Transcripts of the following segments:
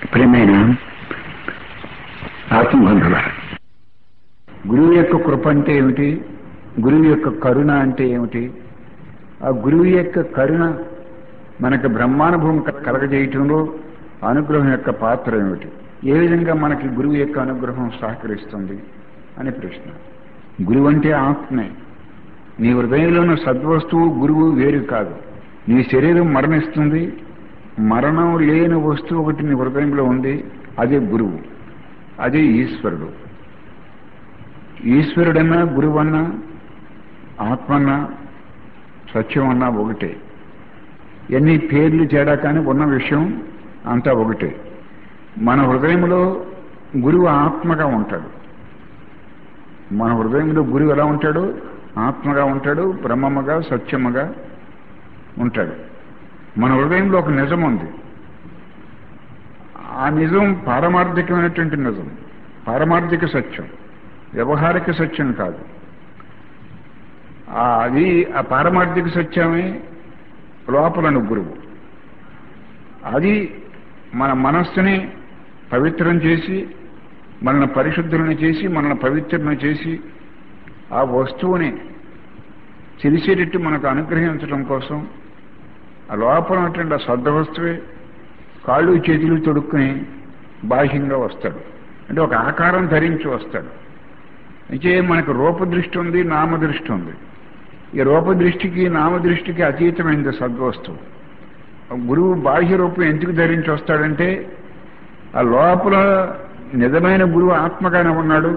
ప్రేమైన ఆత్మబంధుల గురువు యొక్క కృప అంటే ఏమిటి గురువు యొక్క కరుణ అంటే ఏమిటి ఆ గురువు యొక్క కరుణ మనకు బ్రహ్మానుభవం క- కలగజేయటంలో అనుగ్రహం యొక్క పాత్ర ఏమిటి ఏ విధంగా మనకి గురువు యొక్క అనుగ్రహం సహకరిస్తుంది అనే ప్రశ్న గురువు అంటే ఆత్మే నీ హృదయంలో ఉన్న సద్వస్తువు గురువు వేరు కాదు నీ శరీరం మరణిస్తుంది మరణం లేని వస్తువు ఒకటి నీ హృదయంలో ఉంది అదే గురువు అదే ఈశ్వరుడు ఈశ్వరుడన్నా గురువన్నా ఆత్మన్నా సత్యం అన్నా ఒకటే ఎన్ని పేర్లు తేడా కానీ ఉన్న విషయం అంతా ఒకటే మన హృదయంలో గురువు ఆత్మగా ఉంటాడు మన హృదయంలో గురువు ఎలా ఉంటాడు ఆత్మగా ఉంటాడు బ్రహ్మముగా సత్యముగా ఉంటాడు మన హృదయంలో ఒక నిజం ఉంది ఆ నిజం పారమార్థికమైనటువంటి నిజం పారమార్థిక సత్యం వ్యవహారిక సత్యం కాదు ఆ అది ఆ పారమార్థిక సత్యమే లోపలను గురువు అది మన మనస్సుని పవిత్రం చేసి మనల్ని పరిశుద్ధులను చేసి మనల్ని పవిత్రులను చేసి ఆ వస్తువుని తెలిసేటట్టు మనకు అనుగ్రహించడం కోసం ఆ లోపల ఉన్నటువంటి ఆ శబ్ద వస్తువే కాళ్ళు చేతులు తొడుక్కుని బాహ్యంగా వస్తాడు అంటే ఒక ఆకారం ధరించి వస్తాడు అయితే మనకు రూపదృష్టి ఉంది నామదృష్టి ఉంది ఈ రూపదృష్టికి నామదృష్టికి అతీతమైనది సద్వస్తువు గురువు బాహ్య రూపం ఎందుకు ధరించి వస్తాడంటే ఆ లోపల నిజమైన గురువు ఆత్మగానే ఉన్నాడు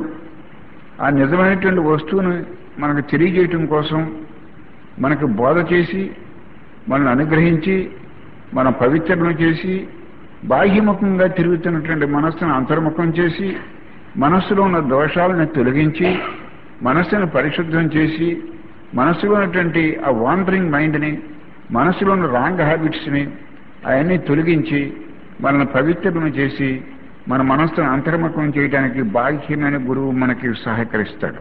ఆ నిజమైనటువంటి వస్తువును మనకు తెలియజేయటం కోసం మనకు బోధ చేసి మనల్ని అనుగ్రహించి మన పవిత్రను చేసి బాహ్యముఖంగా తిరుగుతున్నటువంటి మనస్సును అంతర్ముఖం చేసి మనస్సులో ఉన్న దోషాలను తొలగించి మనస్సును పరిశుద్ధం చేసి మనస్సులో ఉన్నటువంటి ఆ వాండరింగ్ మైండ్ని మనస్సులో ఉన్న రాంగ్ హ్యాబిట్స్ని అవన్నీ తొలగించి మనల్ని పవిత్రను చేసి మన మనస్సును అంతర్ముఖం చేయడానికి బాహ్యమైన గురువు మనకి సహకరిస్తాడు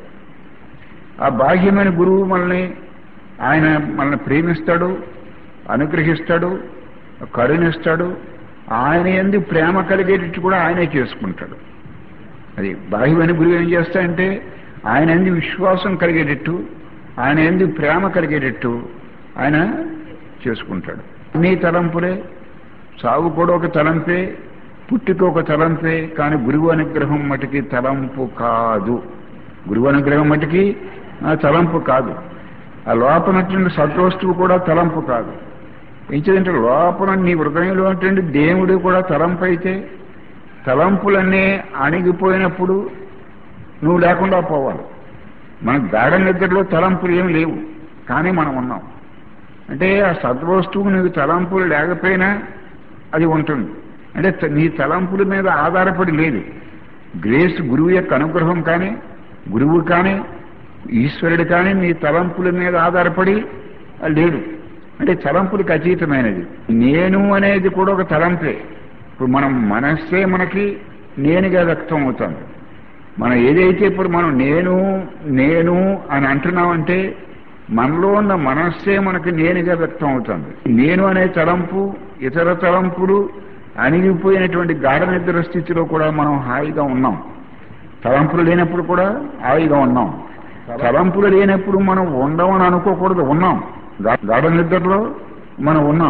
ఆ బాహ్యమైన గురువు మనల్ని ఆయన మనల్ని ప్రేమిస్తాడు అనుగ్రహిస్తాడు కరుణిస్తాడు ఆయన ఎందు ప్రేమ కలిగేటట్టు కూడా ఆయనే చేసుకుంటాడు అది బాహ్యమైన గురువు ఏం చేస్తాడంటే ఆయన ఎందు విశ్వాసం కలిగేటట్టు ఆయన ఎందు ప్రేమ కలిగేటట్టు ఆయన చేసుకుంటాడు నీ తలంపులే సాగు కూడా ఒక తలంపే పుట్టుక ఒక తలంపే కానీ గురువు అనుగ్రహం మటుకి తలంపు కాదు గురువు అనుగ్రహం మటుకి ఆ తలంపు కాదు ఆ లోపనటువంటి సద్వస్తువు కూడా తలంపు కాదు ఏంటంటే లోపల నీ హృదయంలో ఉన్నటువంటి దేవుడు కూడా తలంపు అయితే తలంపులన్నీ అణిగిపోయినప్పుడు నువ్వు లేకుండా పోవాలి మన గాఢ నిద్రలో తలంపులు ఏమి లేవు కానీ మనం ఉన్నాం అంటే ఆ సద్వస్తువు నీకు తలంపులు లేకపోయినా అది ఉంటుంది అంటే త- నీ తలంపుల మీద ఆధారపడి లేదు గ్రేస్ గురువు యొక్క అనుగ్రహం కానీ గురువు కానీ ఈశ్వరుడు కానీ నీ తలంపుల మీద ఆధారపడి లేడు అంటే తలంపులకు అతీతమైనది నేను అనేది కూడా ఒక తలంపే ఇప్పుడు మనం మనస్సే మనకి నేనుగా వ్యక్తం అవుతుంది మనం ఏదైతే ఇప్పుడు మనం నేను నేను అని అంటున్నామంటే మనలో ఉన్న మనస్సే మనకి నేనుగా వ్యక్తం అవుతుంది నేను అనే తలంపు ఇతర తలంపులు అణిగిపోయినటువంటి గాఢ నిద్ర స్థితిలో కూడా మనం హాయిగా ఉన్నాం తలంపులు లేనప్పుడు కూడా హాయిగా ఉన్నాం తలంపులు లేనప్పుడు మనం ఉండమని అనుకోకూడదు ఉన్నాం గా- గాఢ నిద్రలో మనం ఉన్నాం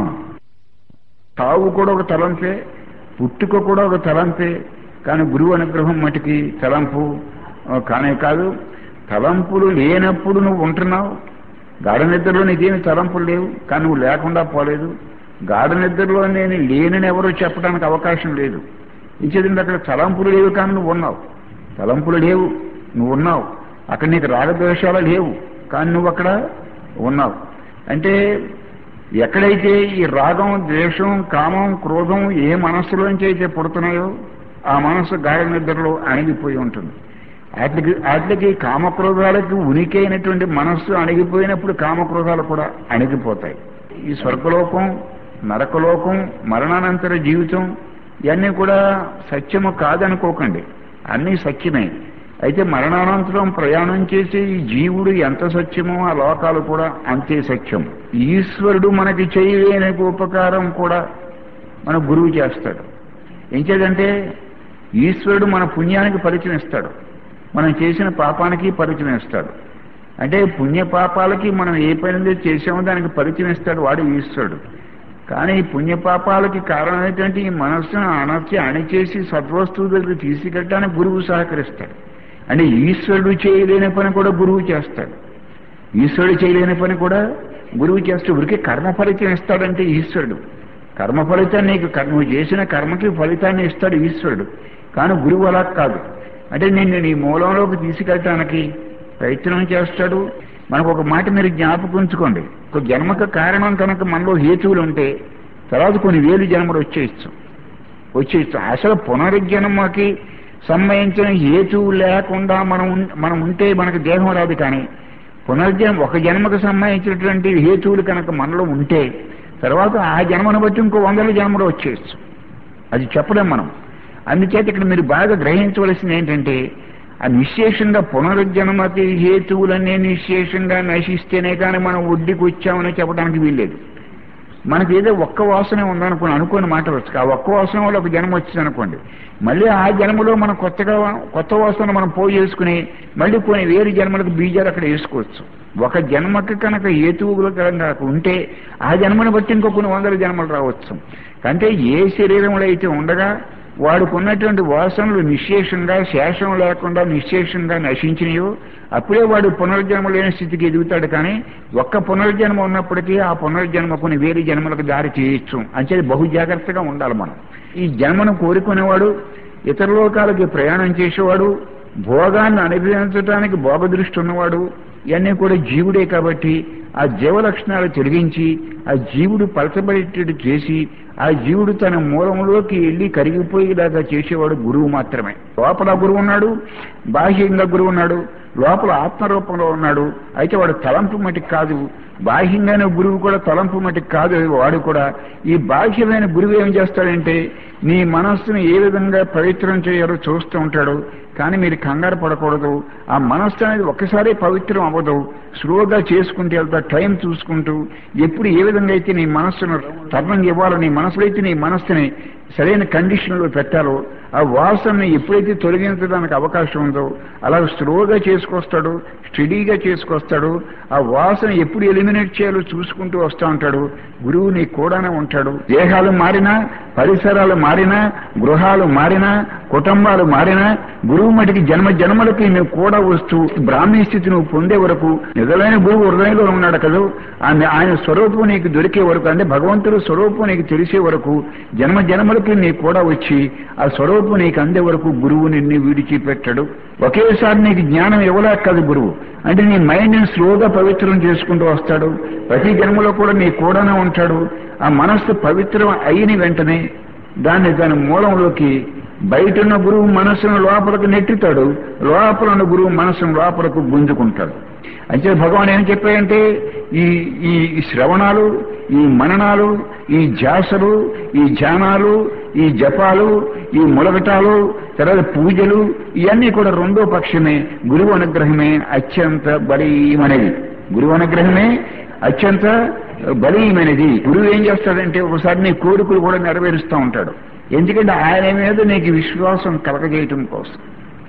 తావు కూడా ఒక తలంపే పుట్టుక కూడా ఒక తలంపే కానీ గురువు అనుగ్రహం మటుకి తలంపు ఆ, కానే కాదు తలంపులు లేనప్పుడు నువ్వు ఉంటున్నావు గాఢ నిద్రలో నీకేమి తలంపులు లేవు కానీ నువ్వు లేకుండా పోలేదు గాఢ నిద్రలో నేను లేనని ఎవరో చెప్పడానికి అవకాశం లేదు ఇచ్చేది అక్కడ తలంపులు లేవు కానీ నువ్వు ఉన్నావు తలంపులు లేవు నువ్వు ఉన్నావు అక్కడ నీకు రాగద్వేషాలు లేవు కానీ నువ్వు అక్కడ ఉన్నావు అంటే ఎక్కడైతే ఈ రాగం ద్వేషం కామం క్రోధం ఏ మనస్సులోంచి అయితే పుడుతున్నాయో ఆ మనస్సు గాఢ నిద్రలో అణిగిపోయి ఉంటుంది వాటికి వాటికి కామక్రోధాలకి ఉనికి అయినటువంటి మనస్సు అణిగిపోయినప్పుడు కామక్రోధాలు కూడా అణిగిపోతాయి ఈ స్వర్గలోకం నరకలోకం మరణానంతర జీవితం ఇవన్నీ కూడా సత్యము కాదనుకోకండి అన్నీ సత్యమే అయితే మరణానంతరం ప్రయాణం చేసే ఈ జీవుడు ఎంత సత్యమో ఆ లోకాలు కూడా అంతే సత్యం ఈశ్వరుడు మనకి చేయలేని ఉపకారం కూడా మన గురువు చేస్తాడు ఎంచేదంటే ఈశ్వరుడు మన పుణ్యానికి పరిచయం ఇస్తాడు మనం చేసిన పాపానికి పరిచయం ఇస్తాడు అంటే పుణ్య పాపాలకి మనం ఏ పని చేసామో దానికి పరిచయం ఇస్తాడు వాడు ఈశ్వరుడు కానీ ఈ పుణ్య పాపాలకి కారణమైనటువంటి ఈ మనస్సును అణచి అణిచేసి సద్వస్తువు దగ్గర తీసుకెళ్ళడానికి గురువు సహకరిస్తాడు అంటే ఈశ్వరుడు చేయలేని పని కూడా గురువు చేస్తాడు ఈశ్వరుడు చేయలేని పని కూడా గురువు చేస్తాడు ఊరికే కర్మ ఫలితం ఇస్తాడంటే ఈశ్వరుడు కర్మ ఫలితాన్ని నీకు కర్మ నువ్వు చేసిన కర్మకి ఫలితాన్ని ఇస్తాడు ఈశ్వరుడు కానీ గురువు అలా కాదు అంటే నిన్ను నీ మూలంలోకి తీసుకెళ్ళటానికి ప్రయత్నం చేస్తాడు మనకు ఒక మాట మీరు జ్ఞాపకం ఉంచుకోండి ఒక జన్మకు కారణం కనుక మనలో హేతువులు ఉంటే తర్వాత కొన్ని వేలు జన్మలు వచ్చేయచ్చు వచ్చేయచ్చు అసలు పునరుజ్జన్మకి సంబంధించిన హేతువు లేకుండా మనం ఉన్- మనం ఉంటే మనకు దేహం రాదు కానీ పునర్జన్మ ఒక జన్మకు సంబంధించినటువంటి హేతువులు కనుక మనలో ఉంటే తర్వాత ఆ జన్మను బట్టి ఇంకో వందల జన్మలు వచ్చేయచ్చు అది చెప్పలేం మనం అందుచేత ఇక్కడ మీరు బాగా గ్రహించవలసింది ఏంటంటే ఆ నిశ్శేషంగా పునరుజ్జన్మకి హేతువులన్నీ నిశ్శేషంగా నశిస్తేనే కానీ మనం ఒడ్డుకి వచ్చామని చెప్పడానికి వీల్లేదు మనకి ఏదో ఒక్క వాసనే ఉందనుకోండి అనుకోని మాట వచ్చు ఆ ఒక్క వాసన వల్ల ఒక జన్మ వచ్చింది అనుకోండి మళ్ళీ ఆ జన్మలో మనం కొత్తగా కొత్త వాసన మనం పోయి చేసుకుని మళ్ళీ కొన్ని వేరు జన్మలకు బీజాలు అక్కడ వేసుకోవచ్చు ఒక జన్మకి కనుక హేతువులు కనుక ఉంటే ఆ జన్మను బట్టి ఇంకో కొన్ని వందల జన్మలు రావచ్చు అంటే ఏ శరీరంలో అయితే ఉండగా వాడుకున్నటువంటి వాసనలు నిశ్శేషంగా శేషం లేకుండా నిశ్శేషంగా నశించినాయో అప్పుడే వాడు పునర్జన్మ లేని స్థితికి ఎదుగుతాడు కానీ ఒక్క పునర్జన్మ ఉన్నప్పటికీ ఆ పునర్జన్మ కొన్ని వేరే జన్మలకు దారి చేయొచ్చు అంచేది బహు జాగ్రత్తగా ఉండాలి మనం ఈ జన్మను కోరుకునేవాడు ఇతర లోకాలకి ప్రయాణం చేసేవాడు భోగాన్ని అనుభవించడానికి భోగ దృష్టి ఉన్నవాడు ఇవన్నీ కూడా జీవుడే కాబట్టి ఆ జీవ లక్షణాలు తొలగించి ఆ జీవుడు పలచబడేటట్టు చేసి ఆ జీవుడు తన మూలంలోకి వెళ్ళి కరిగిపోయేలాగా చేసేవాడు గురువు మాత్రమే లోపల గురువు ఉన్నాడు బాహ్యంగా గురువు ఉన్నాడు లోపల ఆత్మరూపంలో ఉన్నాడు అయితే వాడు తలంపు మటికి కాదు బాహ్యంగానే గురువు కూడా తలంపు మటికి కాదు వాడు కూడా ఈ బాహ్యమైన గురువు ఏం చేస్తాడంటే నీ మనస్సును ఏ విధంగా పవిత్రం చేయాలో చూస్తూ ఉంటాడు కానీ మీరు కంగారు పడకూడదు ఆ మనస్సు అనేది ఒక్కసారి పవిత్రం అవ్వదు స్లోగా చేసుకుంటూ వెళ్తా టైం చూసుకుంటూ ఎప్పుడు ఏ విధంగా అయితే నీ మనస్సును తర్ణంగా ఇవ్వాలో నీ మనసులో అయితే నీ మనస్సుని సరైన కండిషన్లో పెట్టాలో ఆ వాసనని ఎప్పుడైతే తొలగించడానికి అవకాశం ఉందో అలా స్లోగా చేసుకొస్తాడు స్టడీగా చేసుకొస్తాడు ఆ వాసన ఎప్పుడు ఎలిమినేట్ చేయాలో చూసుకుంటూ వస్తూ ఉంటాడు గురువు నీ కూడానే ఉంటాడు దేహాలు మారినా పరిసరాలు మారినా గృహాలు మారినా కుటుంబాలు మారినా గురువు మటుకి జన్మ జన్మలకి నువ్వు కూడా వస్తూ బ్రాహ్మీ స్థితి నువ్వు పొందే వరకు నిజమైన గురువు హృదయంలో ఉన్నాడు కదా ఆయన ఆయన స్వరూపం నీకు దొరికే వరకు అంటే భగవంతుడు స్వరూపం నీకు తెలిసే వరకు జన్మ జన్మలకి నీ కూడా వచ్చి ఆ స్వరూపం నీకు అందే వరకు గురువు నిన్ను విడిచిపెట్టడు ఒకేసారి నీకు జ్ఞానం ఇవ్వలేక కాదు గురువు అంటే నీ మైండ్ని స్లోగా పవిత్రం చేసుకుంటూ వస్తాడు ప్రతి జన్మలో కూడా నీ కూడానే ఉంటాడు ఆ మనస్సు పవిత్రం అయిన వెంటనే దాన్ని దాని మూలంలోకి బయటున్న గురువు మనస్సును లోపలికి నెట్టుతాడు లోపల ఉన్న గురువు మనస్సును లోపలకు గుంజుకుంటాడు అంటే భగవాన్ ఏం చెప్పాయంటే ఈ ఈ ఈ శ్రవణాలు ఈ మననాలు ఈ జాసలు ఈ ధ్యానాలు ఈ జపాలు ఈ ములగటాలు తర్వాత పూజలు ఇవన్నీ కూడా రెండో పక్షమే గురువు అనుగ్రహమే అత్యంత బలీయమనేది గురువు అనుగ్రహమే అత్యంత బలీయమైనది గురువు ఏం చేస్తాడంటే ఒకసారి నీ కోరికలు కూడా నెరవేరుస్తూ ఉంటాడు ఎందుకంటే ఆయన మీద నీకు విశ్వాసం కలగజేయటం కోసం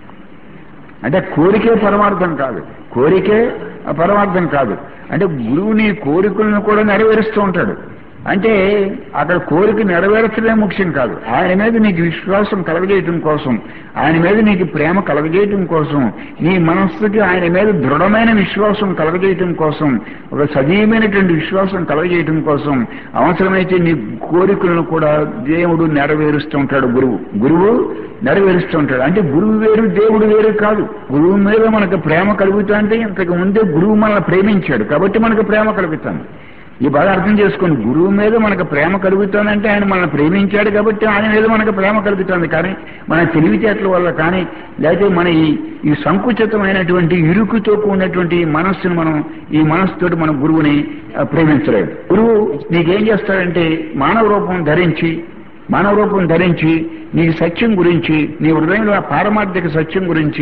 అంటే కోరికే పరమార్థం కాదు కోరికే పరమార్థం కాదు అంటే గురువు నీ కోరికలను కూడా నెరవేరుస్తూ ఉంటాడు అంటే అక్కడ కోరిక నెరవేర్చడమే ముఖ్యం కాదు ఆయన మీద నీకు విశ్వాసం కలగజేయటం కోసం ఆయన మీద నీకు ప్రేమ కలగజేయటం కోసం నీ మనస్సుకి ఆయన మీద దృఢమైన విశ్వాసం కలగజేయటం కోసం ఒక సజీవమైనటువంటి విశ్వాసం కలగజేయటం కోసం అవసరమైతే నీ కోరికలను కూడా దేవుడు నెరవేరుస్తూ ఉంటాడు గురువు గురువు నెరవేరుస్తూ ఉంటాడు అంటే గురువు వేరు దేవుడు వేరు కాదు గురువు మీద మనకు ప్రేమ కలుగుతుంటే ఇంతకు ముందే గురువు మనల్ని ప్రేమించాడు కాబట్టి మనకు ప్రేమ కలుగుతుంది ఈ బాగా అర్థం చేసుకోండి గురువు మీద మనకు ప్రేమ కలుగుతుందంటే ఆయన మనల్ని ప్రేమించాడు కాబట్టి ఆయన మీద మనకు ప్రేమ కలుగుతుంది కానీ మన తెలివితేటల వల్ల కానీ లేకపోతే మన ఈ ఈ సంకుచితమైనటువంటి ఇరుకుతో కూడినటువంటి ఈ మనస్సును మనం ఈ మనస్సుతోటి మన గురువుని ఆ, ప్రేమించలేడు గురువు నీకేం చేస్తాడంటే మానవ రూపం ధరించి మానవ రూపం ధరించి నీ సత్యం గురించి నీ హృదయంలో ఆ పారమార్థిక సత్యం గురించి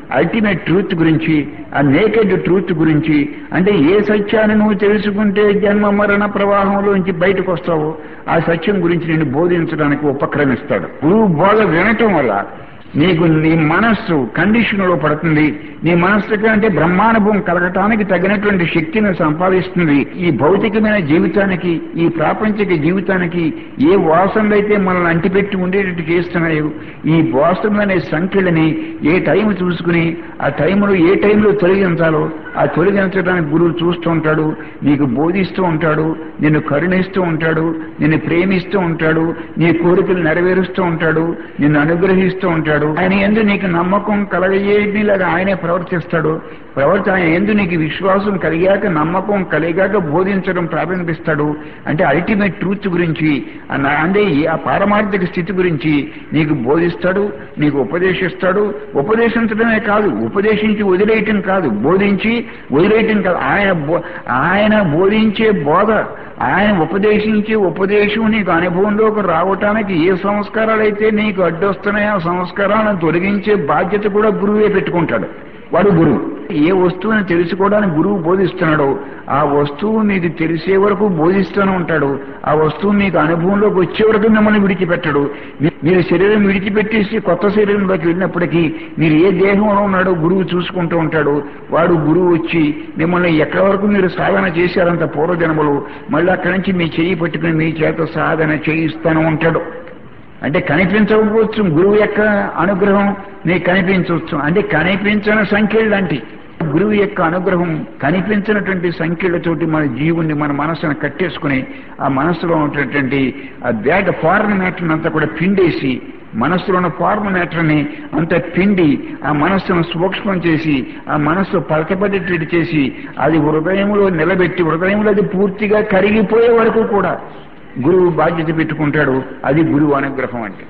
అల్టిమేట్ ట్రూత్ గురించి ఆ నేకెడ్ ట్రూత్ గురించి అంటే ఏ సత్యాన్ని నువ్వు తెలుసుకుంటే జన్మ మరణ ప్రవాహంలోంచి బయటకు వస్తావో ఆ సత్యం గురించి నేను బోధించడానికి ఉపక్రమిస్తాడు గురువు బోధ వినటం వల్ల నీకు నీ మనస్సు కండిషన్ లో పడుతుంది నీ మనస్సుకి అంటే బ్రహ్మానుభవం కలగటానికి తగినటువంటి శక్తిని సంపాదిస్తుంది ఈ భౌతికమైన జీవితానికి ఈ ప్రాపంచిక జీవితానికి ఏ వాసనలు అయితే మనల్ని అంటిపెట్టి ఉండేటట్టు చేస్తున్నాయో ఈ వాసనలనే సంఖ్యలని ఏ టైం చూసుకుని ఆ టైంలో ఏ టైంలో తొలగించాలో ఆ తొలగించడానికి గురువు చూస్తూ ఉంటాడు నీకు బోధిస్తూ ఉంటాడు నిన్ను కరుణిస్తూ ఉంటాడు నిన్ను ప్రేమిస్తూ ఉంటాడు నీ కోరికలు నెరవేరుస్తూ ఉంటాడు నిన్ను అనుగ్రహిస్తూ ఉంటాడు ఆయన ఎందు నీకు నమ్మకం కలగజేలాగా ఆయనే ప్రవర్తిస్తాడు ప్రవర్తి ఆయన ఎందు నీకు విశ్వాసం కలిగాక నమ్మకం కలిగాక బోధించడం ప్రారంభిస్తాడు అంటే అల్టిమేట్ ట్రూత్ గురించి అన్న- అంటే ఈ- ఆ పారమార్థిక స్థితి గురించి నీకు బోధిస్తాడు నీకు ఉపదేశిస్తాడు ఉపదేశించడమే కాదు ఉపదేశించి వదిలేయటం కాదు బోధించి వదిలేయటం కాదు ఆయన బో- ఆయన బోధించే బోధ ఆయన ఉపదేశించే ఉపదేశం నీకు అనుభవంలోకి రావటానికి ఏ సంస్కారాలు అయితే నీకు అడ్డొస్తున్నాయో ఆ సంస్కారాలను తొలగించే బాధ్యత కూడా గురువే పెట్టుకుంటాడు వాడు గురువు ఏ వస్తువుని తెలుసుకోవడానికి గురువు బోధిస్తున్నాడో ఆ వస్తువు మీకు తెలిసే వరకు బోధిస్తూనే ఉంటాడు ఆ వస్తువు మీకు అనుభవంలోకి వచ్చే వరకు మిమ్మల్ని విడిచిపెట్టడు మీ- మీరు శరీరం విడిచిపెట్టేసి కొత్త శరీరంలోకి వెళ్ళినప్పటికీ మీరు ఏ దేహంలో ఉన్నాడో గురువు చూసుకుంటూ ఉంటాడు వాడు గురువు వచ్చి మిమ్మల్ని ఎక్కడి వరకు మీరు సాధన చేశారంత పూర్వజన్మలు మళ్ళీ అక్కడి నుంచి మీ చెయ్యి పట్టుకుని మీ చేత సాధన చేయిస్తూనే ఉంటాడు అంటే కనిపించకపోవచ్చు గురువు యొక్క అనుగ్రహం నీకు కనిపించవచ్చు అంటే కనిపించని సంఖ్యలు లాంటి గురువు యొక్క అనుగ్రహం కనిపించినటువంటి సంఖ్యలతోటి మన జీవుణ్ణి మన మనసును కట్టేసుకుని ఆ మనసులో ఉన్నటువంటి ఆ బ్యాడ్ ఫారెన్ మ్యాటర్ని అంతా కూడా పిండేసి మనస్సులో ఉన్న ఫార్మ్ మ్యాటర్ని అంత పిండి ఆ మనస్సును సూక్ష్మం చేసి ఆ మనస్సు పలకబడేటట్టు చేసి అది హృదయంలో నిలబెట్టి హృదయంలో అది పూర్తిగా కరిగిపోయే వరకు కూడా గురువు బాధ్యత పెట్టుకుంటాడు అది గురువు అనుగ్రహం అంటే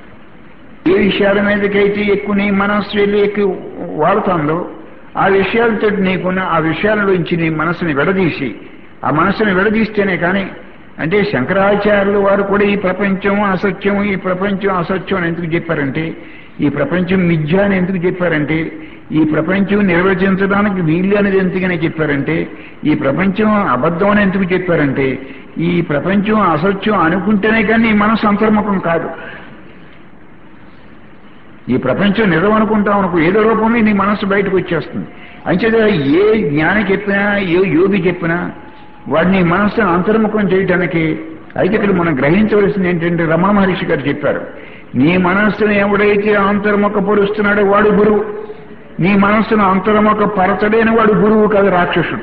ఏ విషయాల మీదకైతే ఎక్కువ నీ మనస్సు వెళ్ళి ఎక్కువ వాడుతుందో ఆ విషయాలతో నీకున్న ఆ విషయాలలోంచి నీ మనసుని విడదీసి ఆ మనసుని విడదీస్తేనే కానీ అంటే శంకరాచార్యులు వారు కూడా ఈ ప్రపంచం అసత్యం ఈ ప్రపంచం అసత్యం అని ఎందుకు చెప్పారంటే ఈ ప్రపంచం మిథ్య అని ఎందుకు చెప్పారంటే ఈ ప్రపంచం నిర్వచించడానికి వీళ్ళు అనేది ఎందుకని చెప్పారంటే ఈ ప్రపంచం అబద్ధం అని ఎందుకు చెప్పారంటే ఈ ప్రపంచం అసత్యం అనుకుంటేనే కానీ ఈ మనసు అంతర్ముఖం కాదు ఈ ప్రపంచం నిజం అనుకుంటాం అనుకో ఏదో రూపంలో నీ మనస్సు బయటకు వచ్చేస్తుంది అంచేత ఏ జ్ఞాని చెప్పినా ఏ యోగి చెప్పినా వాడిని మనస్సును అంతర్ముఖం చేయటానికి అయితే ఇక్కడ మనం గ్రహించవలసింది ఏంటంటే రమణ మహర్షి గారు చెప్పారు నీ మనస్సును ఎవడైతే అంతర్ముఖపరుస్తున్నాడో వాడు గురువు నీ మనస్సును అంతర్ముఖ పరచలేని వాడు గురువు కాదు రాక్షసుడు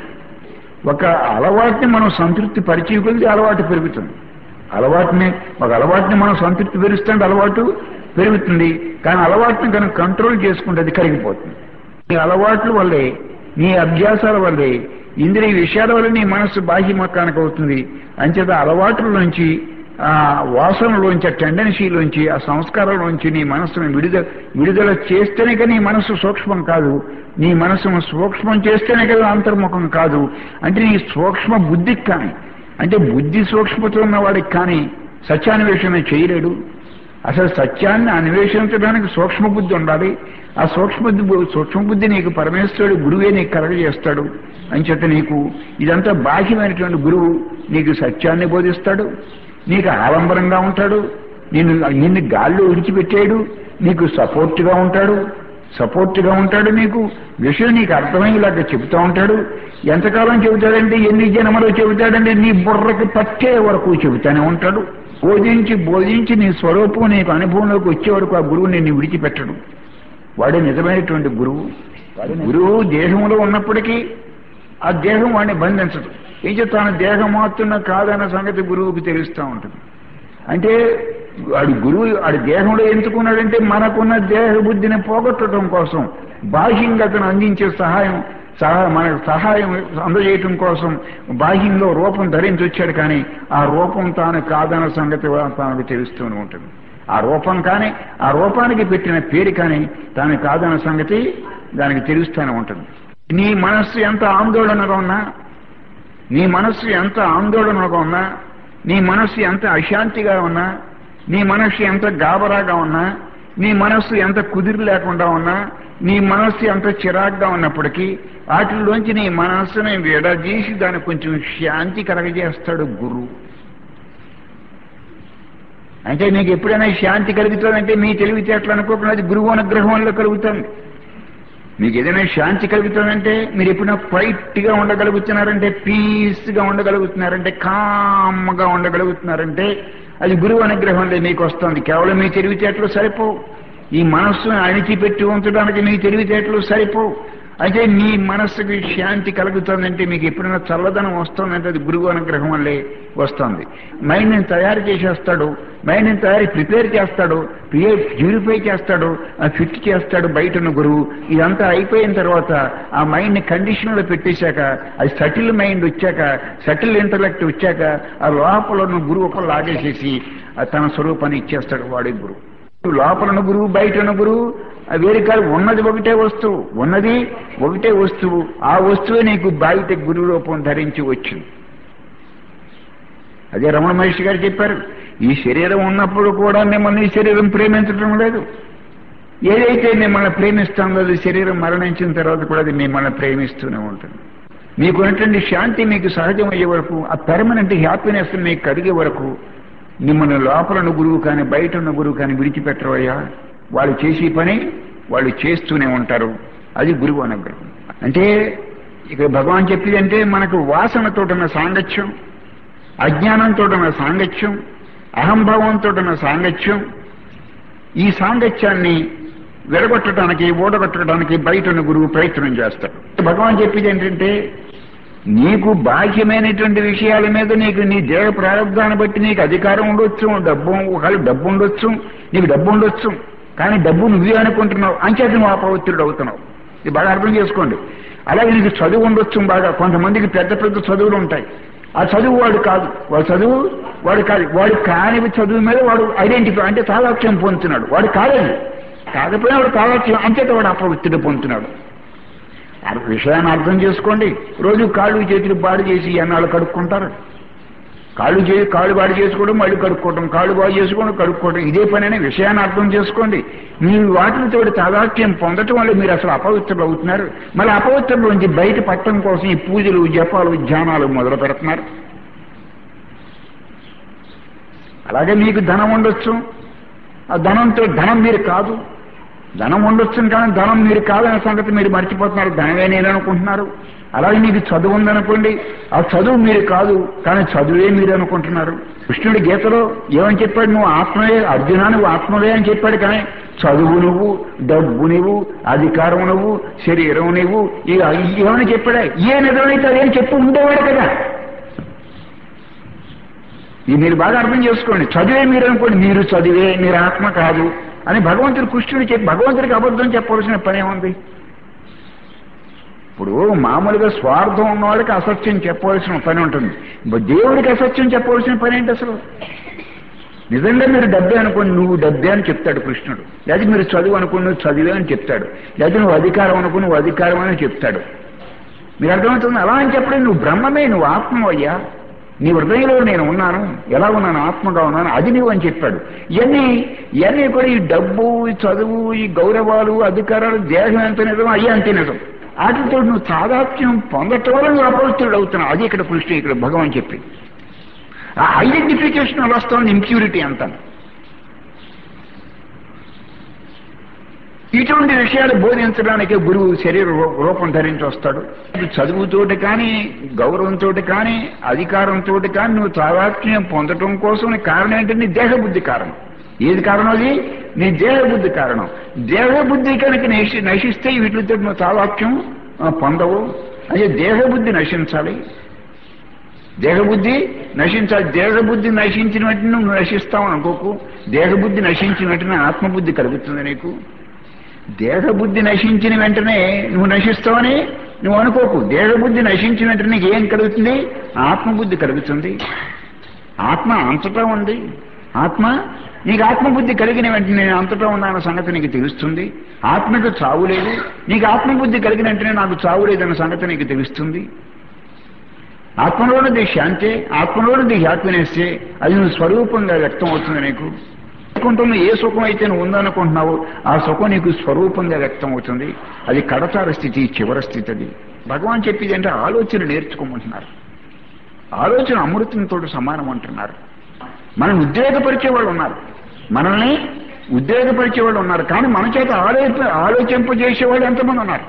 ఒక అలవాటుని మనం సంతృప్తి పరిచయ కొలిది అలవాటు పెరుగుతుంది అలవాటుని ఒక అలవాటుని మనం సంతృప్తి పెరుస్తుంటే అలవాటు పెరుగుతుంది కానీ అలవాటుని కనుక కంట్రోల్ చేసుకుంటే అది కరిగిపోతుంది నీ అలవాట్ల వల్లే నీ అభ్యాసాల వల్లే ఇంద్రియ విషయాల వల్ల నీ మనస్సు బాహ్యమకానికి అవుతుంది అంచేత అలవాట్ల నుంచి ఆ వాసనలోంచి ఆ టెండెన్సీలోంచి ఆ సంస్కారంలోంచి నీ మనస్సును విడుదల విడుదల చేస్తేనే కానీ నీ మనస్సు సూక్ష్మం కాదు నీ మనస్సును సూక్ష్మం చేస్తేనే కదా అంతర్ముఖం కాదు అంటే నీ సూక్ష్మ బుద్ధికి కానీ అంటే బుద్ధి సూక్ష్మత ఉన్నవాడికి కానీ సత్యాన్వేషణ చేయలేడు అసలు సత్యాన్ని అన్వేషించడానికి సూక్ష్మ బుద్ధి ఉండాలి ఆ సూక్ష్మ బుద్ధి సూక్ష్మ బుద్ధి నీకు పరమేశ్వరుడు గురువే నీకు కలగజేస్తాడు అంచేత నీకు ఇదంతా బాహ్యమైనటువంటి గురువు నీకు సత్యాన్ని బోధిస్తాడు నీకు ఆలంబరంగా ఉంటాడు నిన్ను నిన్ను గాల్లో విడిచిపెట్టాడు నీకు సపోర్ట్గా ఉంటాడు సపోర్ట్గా ఉంటాడు నీకు విషయం నీకు అర్థమయ్యేలాగా చెబుతూ ఉంటాడు ఎంతకాలం చెబుతాడంటే ఎన్ని జన్మలో చెబుతాడంటే నీ బుర్రకి పట్టే వరకు చెబుతానే ఉంటాడు బోధించి బోధించి నీ స్వరూపం నీకు అనుభవంలోకి వచ్చే వరకు ఆ గురువు నిన్ను విడిచిపెట్టడు వాడే నిజమైనటువంటి గురువు గురువు దేహంలో ఉన్నప్పటికీ ఆ దేహం వాడిని బంధించదు ఏం చెప్తాను దేహం మాత్రం కాదన్న సంగతి గురువుకి తెలుస్తూ ఉంటుంది అంటే వాడి గురువు వాడి దేహంలో ఎంచుకున్నాడంటే మనకున్న దేహ బుద్ధిని పోగొట్టడం కోసం బాహ్యంగా అతను అందించే సహాయం సహా మనకు సహాయం అందజేయటం కోసం బాహ్యంలో రూపం ధరించి వచ్చాడు కానీ ఆ రూపం తాను కాదన్న సంగతి తనకు తెలుస్తూనే ఉంటుంది ఆ రూపం కానీ ఆ రూపానికి పెట్టిన పేరు కానీ తాను కాదన్న సంగతి దానికి తెలుస్తూనే ఉంటుంది నీ మనస్సు ఎంత ఆందోళనగా ఉన్నా నీ మనస్సు ఎంత ఆందోళనగా ఉన్నా నీ మనస్సు ఎంత అశాంతిగా ఉన్నా నీ మనస్సు ఎంత గాబరాగా ఉన్నా నీ మనస్సు ఎంత కుదిరి లేకుండా ఉన్నా నీ మనస్సు ఎంత చిరాగ్గా ఉన్నప్పటికీ వాటిల్లోంచి నీ మనస్సుని విడదీసి దానికి కొంచెం శాంతి కలగజేస్తాడు గురువు అంటే నీకు ఎప్పుడైనా శాంతి కలుగుతుందంటే మీ తెలివితేటలు అనుకోకుండా అది గురువు అనుగ్రహం వల్ల కలుగుతుంది మీకు ఏదైనా శాంతి కలుగుతుందంటే మీరు ఎప్పుడైనా క్వైట్ గా ఉండగలుగుతున్నారంటే పీస్ గా ఉండగలుగుతున్నారంటే కామ్గా ఉండగలుగుతున్నారంటే అది గురువు అనుగ్రహంలో మీకు వస్తుంది కేవలం మీ తెలివితేటలు సరిపోవు ఈ మనస్సును అణిచిపెట్టి ఉంచడానికి మీ తెలివితేటలు సరిపోవు అయితే మీ మనస్సుకి శాంతి కలుగుతుందంటే మీకు ఎప్పుడైనా చల్లదనం వస్తుందంటే అది గురువు అనుగ్రహం వల్లే వస్తుంది మైండ్ని తయారు చేసేస్తాడు మైండ్ని తయారు ప్రిపేర్ చేస్తాడు ప్యూరిఫై చేస్తాడు ఫిట్ చేస్తాడు బయటను గురువు ఇదంతా అయిపోయిన తర్వాత ఆ మైండ్ని కండిషన్లో పెట్టేశాక అది సటిల్ మైండ్ వచ్చాక సటిల్ ఇంటలెక్ట్ వచ్చాక ఆ లోపల ఉన్న గురువు ఒక లాగేసేసి ఆ తన స్వరూపాన్ని ఇచ్చేస్తాడు వాడి గురువు లోపలన గురువు బయటన గురువు వేరే కాదు ఉన్నది ఒకటే వస్తువు ఉన్నది ఒకటే వస్తువు ఆ వస్తువే నీకు బయట గురువు రూపం ధరించి వచ్చింది అదే రమణ మహర్షి గారు చెప్పారు ఈ శరీరం ఉన్నప్పుడు కూడా మిమ్మల్ని ఈ శరీరం ప్రేమించడం లేదు ఏదైతే మిమ్మల్ని ప్రేమిస్తుందో అది శరీరం మరణించిన తర్వాత కూడా అది మిమ్మల్ని ప్రేమిస్తూనే ఉంటుంది మీకు ఉన్నటువంటి శాంతి మీకు సహజం అయ్యే వరకు ఆ పెర్మనెంట్ హ్యాపీనెస్ మీకు కలిగే వరకు మిమ్మల్ని లోపల ఉన్న గురువు కానీ బయట ఉన్న గురువు కానీ విడిచిపెట్టరయ్యా వాళ్ళు చేసే పని వాళ్ళు చేస్తూనే ఉంటారు అది గురువు అనుగ్రహం అంటే ఇక భగవాన్ చెప్పింది అంటే మనకు వాసనతో ఉన్న సాంగత్యం అజ్ఞానంతో ఉన్న సాంగత్యం అహంభావంతో ఉన్న సాంగత్యం ఈ సాంగత్యాన్ని విడగొట్టడానికి ఓడగొట్టడానికి బయట ఉన్న గురువు ప్రయత్నం చేస్తాడు భగవాన్ చెప్పింది ఏంటంటే నీకు బాహ్యమైనటువంటి విషయాల మీద నీకు నీ దేహ ప్రారంభాన్ని బట్టి నీకు అధికారం ఉండొచ్చు డబ్బు ఒకవేళ డబ్బు ఉండొచ్చు నీకు డబ్బు ఉండొచ్చు కానీ డబ్బు నువ్వే అనుకుంటున్నావు అంచేత నువ్వు అపవిత్రుడు అవుతున్నావు ఇది బాగా అర్థం చేసుకోండి అలాగే నీకు చదువు ఉండొచ్చు బాగా కొంతమందికి పెద్ద పెద్ద చదువులు ఉంటాయి ఆ చదువు వాడు కాదు వాడు చదువు వాడు కాదు వాడు కాని చదువు మీద వాడు ఐడెంటిఫై అంటే తాదాత్యం పొందుతున్నాడు వాడు కాలేదు కాకపోయినా వాడు తాదాత్యం అంచేత వాడు అపవిత్రుడు పొందుతున్నాడు ఆ విషయాన్ని అర్థం చేసుకోండి రోజు కాళ్ళు చేతులు బాడు చేసి ఎన్నాళ్ళు కడుక్కుంటారు కాళ్ళు చే కాళ్ళు బాడు చేసుకోవడం మళ్ళీ కడుక్కోవడం కాళ్ళు బాగు చేసుకోవడం కడుక్కోవడం ఇదే పని అనే విషయాన్ని అర్థం చేసుకోండి మీరు వాటితో తాదాత్యం పొందటం వల్ల మీరు అసలు అపవిత్రులు అవుతున్నారు మళ్ళీ అపవిత్రుల నుంచి బయట పట్టడం కోసం ఈ పూజలు జపాలు ధ్యానాలు మొదలు పెడుతున్నారు అలాగే మీకు ధనం ఉండొచ్చు ఆ ధనంతో ధనం మీరు కాదు ధనం ఉండొచ్చు కానీ ధనం మీరు కాదనే సంగతి మీరు మర్చిపోతున్నారు ధనమే నేను అనుకుంటున్నారు అలాగే మీకు చదువు ఉందనుకోండి ఆ చదువు మీరు కాదు కానీ చదువే మీరు అనుకుంటున్నారు కృష్ణుడి గీతలో ఏమని చెప్పాడు నువ్వు ఆత్మవే అర్జున నువ్వు ఆత్మవే అని చెప్పాడు కానీ చదువు నువ్వు డబ్బు నువ్వు అధికారం నువ్వు శరీరం నువ్వు ఇక ఏమని చెప్పాడా ఏ నిజమైతే అదేం చెప్పు ఉండేవాడు కదా ఇది మీరు బాగా అర్థం చేసుకోండి చదివే మీరు అనుకోండి మీరు చదివే మీరు ఆత్మ కాదు అని భగవంతుడు కృష్ణుడు చెప్పి భగవంతుడికి అబద్ధం చెప్పవలసిన పని ఏముంది ఇప్పుడు మామూలుగా స్వార్థం ఉన్నవాడికి అసత్యం చెప్పవలసిన పని ఉంటుంది దేవుడికి అసత్యం చెప్పవలసిన పని ఏంటి అసలు నిజంగా మీరు డబ్బే అనుకోండి నువ్వు డబ్బే అని చెప్తాడు కృష్ణుడు లేదా మీరు చదువు అనుకోండి నువ్వు చదివే అని చెప్తాడు లేదా నువ్వు అధికారం అనుకుని నువ్వు అధికారం అని చెప్తాడు మీరు అర్థమవుతుంది అలా అని చెప్పడం నువ్వు బ్రహ్మమే నువ్వు ఆత్మవయ్యా నీ హృదయంలో నేను ఉన్నాను ఎలా ఉన్నాను ఆత్మగా ఉన్నాను అది నువ్వు అని చెప్పాడు ఇవన్నీ ఇవన్నీ కూడా ఈ డబ్బు ఈ చదువు ఈ గౌరవాలు అధికారాలు దేహం ఎంత నిజం అయ్యే అంతే నిజం వాటితో నువ్వు సాదాత్యం పొందటం వల్ల నువ్వు అపవిత్రుడు అవుతున్నావు అది ఇక్కడ కృష్ణ ఇక్కడ భగవాన్ చెప్పి ఆ ఐడెంటిఫికేషన్ వస్తుంది ఇంప్యూరిటీ అంతా ఇటువంటి విషయాలు బోధించడానికి గురువు శరీర రూ- రూపం ధరించి వస్తాడు చదువుతోటి కానీ గౌరవంతో కానీ అధికారంతో కానీ నువ్వు తాదాత్మ్యం పొందటం కోసం నీ కారణం ఏంటంటే నీ దేహబుద్ధి కారణం ఏది కారణం అది నీ దేహబుద్ధి కారణం దేహబుద్ధి కనుక నశి నశిస్తే వీటితో నువ్వు తాదాత్మ్యం ఆ, పొందవు అదే దేహబుద్ధి నశించాలి దేహబుద్ధి నశించాలి దేహబుద్ధి నశించిన వెంటనే నువ్వు నశిస్తావు అనుకోకు దేహబుద్ధి నశించిన వెంటనే ఆత్మబుద్ధి కలుగుతుంది నీకు దేహబుద్ధి నశించిన వెంటనే నువ్వు నశిస్తావని నువ్వు అనుకోకు దేహబుద్ధి నశించిన వెంటనే నీకు ఏం కలుగుతుంది ఆత్మబుద్ధి కలుగుతుంది ఆత్మ అంతటా ఉంది ఆత్మ నీకు ఆత్మబుద్ధి కలిగిన వెంటనే నేను అంతటా ఉన్నాన సంగతి నీకు తెలుస్తుంది ఆత్మకు చావు లేదు నీకు ఆత్మబుద్ధి కలిగిన వెంటనే నాకు చావు లేదన్న సంగతి నీకు తెలుస్తుంది ఆత్మలోనిది శాంతే ఆత్మలోనిది హ్యాపీనెస్ అది నువ్వు స్వరూపంగా వ్యక్తం అవుతుంది నీకు వైకుంఠంలో ఏ సుఖం అయితే నువ్వు ఉందనుకుంటున్నావో ఆ సుఖం నీకు స్వరూపంగా వ్యక్తం అవుతుంది అది కడతార స్థితి చివరి స్థితి అది భగవాన్ చెప్పేది అంటే ఆలోచన నేర్చుకోమంటున్నారు ఆలోచన అమృతంతో సమానం అంటున్నారు మనం ఉద్రేకపరిచే వాళ్ళు ఉన్నారు మనల్ని ఉద్రేకపరిచే వాళ్ళు ఉన్నారు కానీ మన చేత ఆలోచ ఆలోచింపజేసేవాళ్ళు ఎంతమంది ఉన్నారు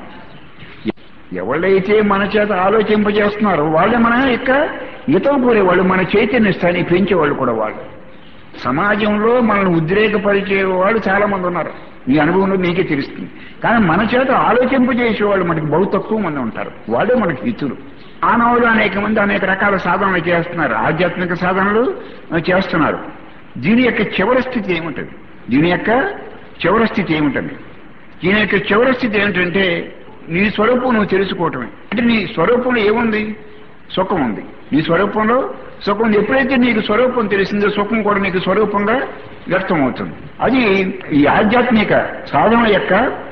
ఎవళ్ళైతే మన చేత ఆలోచింపజేస్తున్నారో వాళ్ళే మన యొక్క హితం కోరేవాళ్ళు మన చైతన్య స్థాయిని పెంచేవాళ్ళు కూడా వాళ్ళు సమాజంలో మనల్ని ఉద్రేకపరిచే వాళ్ళు చాలా మంది ఉన్నారు మీ అనుభవంలో మీకే తెలుస్తుంది కానీ మన చేత ఆలోచింపజేసేవాళ్ళు మనకి బహు తక్కువ మంది ఉంటారు వాళ్ళే మనకి హితులు మానవులు అనేక మంది అనేక రకాల సాధనలు చేస్తున్నారు ఆధ్యాత్మిక సాధనలు చేస్తున్నారు దీని యొక్క చివరి స్థితి ఏముంటుంది దీని యొక్క చివరి స్థితి ఏముంటుంది దీని యొక్క చివరి స్థితి ఏమిటంటే నీ స్వరూపం నువ్వు తెలుసుకోవటమే అంటే నీ స్వరూపంలో ఏముంది సుఖం ఉంది నీ స్వరూపంలో సుఖం ఉంది ఎప్పుడైతే నీకు స్వరూపం తెలిసిందో సుఖం కూడా నీకు స్వరూపంగా వ్యక్తం అవుతుంది అది ఈ ఆధ్యాత్మిక సాధన యొక్క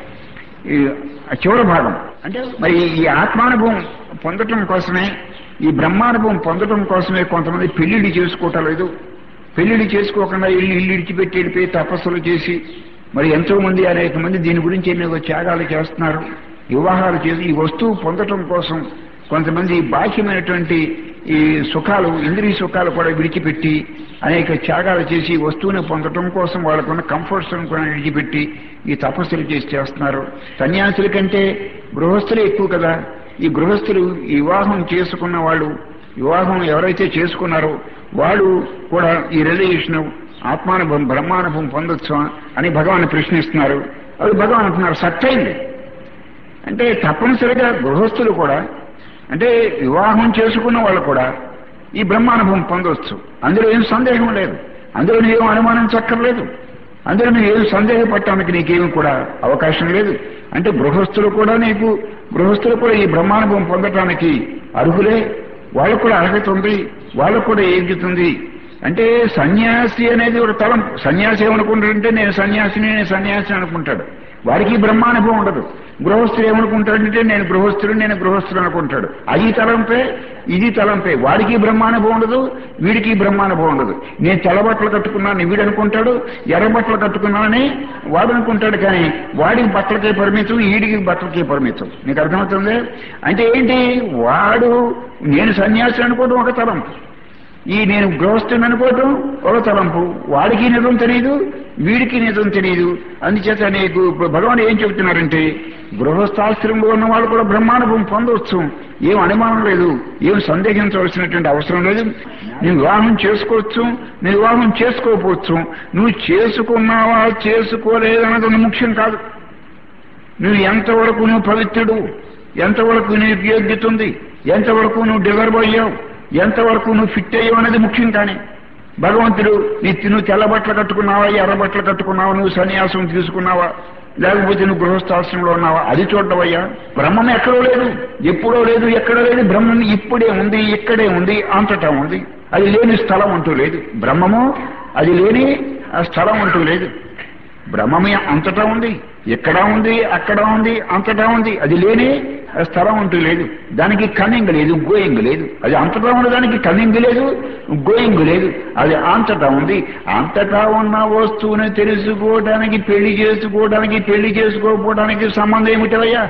ఈ చివరి భాగం అంటే మరి ఈ ఆత్మానుభవం పొందటం కోసమే ఈ బ్రహ్మానుభవం పొందటం కోసమే కొంతమంది పెళ్లిళ్ళు చేసుకోవటం లేదు పెళ్లిళ్ళు చేసుకోకుండా ఇల్లు ఇల్లు ఇడిచిపెట్టి వెళ్ళిపోయి తపస్సులు చేసి మరి ఎంతో మంది అనేక మంది దీని గురించి ఎన్నో త్యాగాలు చేస్తున్నారు వివాహాలు చేసి ఈ వస్తువు పొందటం కోసం కొంతమంది బాహ్యమైనటువంటి ఈ సుఖాలు ఇంద్రియ సుఖాలు కూడా విడిచిపెట్టి అనేక త్యాగాలు చేసి ఈ వస్తువుని పొందటం కోసం వాళ్ళకున్న కంఫర్ట్స్ కూడా విడిచిపెట్టి ఈ తపస్సులు చేసి చేస్తున్నారు సన్యాసుల కంటే గృహస్థులే ఎక్కువ కదా ఈ గృహస్థులు ఈ వివాహం చేసుకున్న వాళ్ళు వివాహం ఎవరైతే చేసుకున్నారో వాళ్ళు కూడా ఈ రిలేషన్ ఆత్మానుభవం బ్రహ్మానుభవం పొందొచ్చు అని భగవాన్ ప్రశ్నిస్తున్నారు అది భగవాన్ అంటున్నారు సత్తైంది అంటే తప్పనిసరిగా గృహస్థులు కూడా అంటే వివాహం చేసుకున్న వాళ్ళు కూడా ఈ బ్రహ్మానుభవం పొందవచ్చు అందులో ఏం సందేహం లేదు అందులో ఏం అనుమానించక్కర్లేదు అందులో నువ్వు ఏం సందేహపడటానికి నీకేమి కూడా అవకాశం లేదు అంటే గృహస్థులు కూడా నీకు గృహస్థులు కూడా ఈ బ్రహ్మానుభవం పొందటానికి అర్హులే వాళ్ళకు కూడా అర్హత ఉంది వాళ్ళకు కూడా ఏగుతుంది అంటే సన్యాసి అనేది ఒక తలం సన్యాసి ఏమనుకుంటాడంటే నేను సన్యాసిని నేను సన్యాసి అనుకుంటాడు వారికి బ్రహ్మానుభవం ఉండదు గృహస్థుడు ఏమనుకుంటాడంటే నేను గృహస్థుడు నేను గృహస్థుడు అనుకుంటాడు అది తలంపే ఇది తలంపే వాడికి బ్రహ్మానుభవం ఉండదు వీడికి బ్రహ్మానుభవం ఉండదు నేను తెల్ల బట్టలు కట్టుకున్నాను వీడు అనుకుంటాడు ఎర్ర బట్టలు కట్టుకున్నానని వాడు అనుకుంటాడు కానీ వాడికి బట్టలకే పరిమితం వీడికి బట్టలకే పరిమితం నీకు అర్థమవుతుంది అంటే ఏంటి వాడు నేను సన్యాసి అనుకోవడం ఒక తలంపు ఈ నేను గృహస్థుని అనుకోవటం ఒక తలంపు వాడికి నిజం తెలియదు వీడికి నిజం తెలియదు అందుచేత నీకు భగవాన్ ఏం చెబుతున్నారంటే గృహస్థాశ్రమంలో ఉన్న వాళ్ళు కూడా బ్రహ్మానుభవం పొందవచ్చు ఏం అనుమానం లేదు ఏం సందేహించవలసినటువంటి అవసరం లేదు నువ్వు వివాహం చేసుకోవచ్చు నువ్వు వివాహం చేసుకోకపోవచ్చు నువ్వు చేసుకున్నావా చేసుకోలేదన్నది ముఖ్యం కాదు నువ్వు ఎంతవరకు నువ్వు పవిత్రుడు ఎంతవరకు నీకు యోగ్యత ఉంది ఎంతవరకు నువ్వు డిజర్వ్ అయ్యావు ఎంతవరకు నువ్వు ఫిట్ అయ్యావు అనేది ముఖ్యం కానీ భగవంతుడు నీ నువ్వు తెల్ల బట్టలు కట్టుకున్నావా ఎర్ర బట్టలు కట్టుకున్నావా నువ్వు సన్యాసం తీసుకున్నావా లేకపోతే నువ్వు గృహస్థాశ్రమంలో ఉన్నావా అది చూడవయ్యా బ్రహ్మం ఎక్కడో లేదు ఎప్పుడో లేదు ఎక్కడో లేదు బ్రహ్మం ఇప్పుడే ఉంది ఇక్కడే ఉంది అంతటా ఉంది అది లేని స్థలం అంటూ లేదు బ్రహ్మము అది లేని ఆ స్థలం అంటూ లేదు బ్రహ్మమే అంతటా ఉంది ఎక్కడ ఉంది అక్కడ ఉంది అంతటా ఉంది అది లేని స్థలం అంటూ లేదు దానికి కన్నింగ్ లేదు గోయింగ్ లేదు అది అంతటా ఉన్న దానికి కన్నింగ్ లేదు గోయింగ్ లేదు అది అంతటా ఉంది అంతటా ఉన్న వస్తువుని తెలుసుకోవడానికి పెళ్లి చేసుకోవడానికి పెళ్లి చేసుకోకపోవడానికి సంబంధం ఏమిటవయ్యా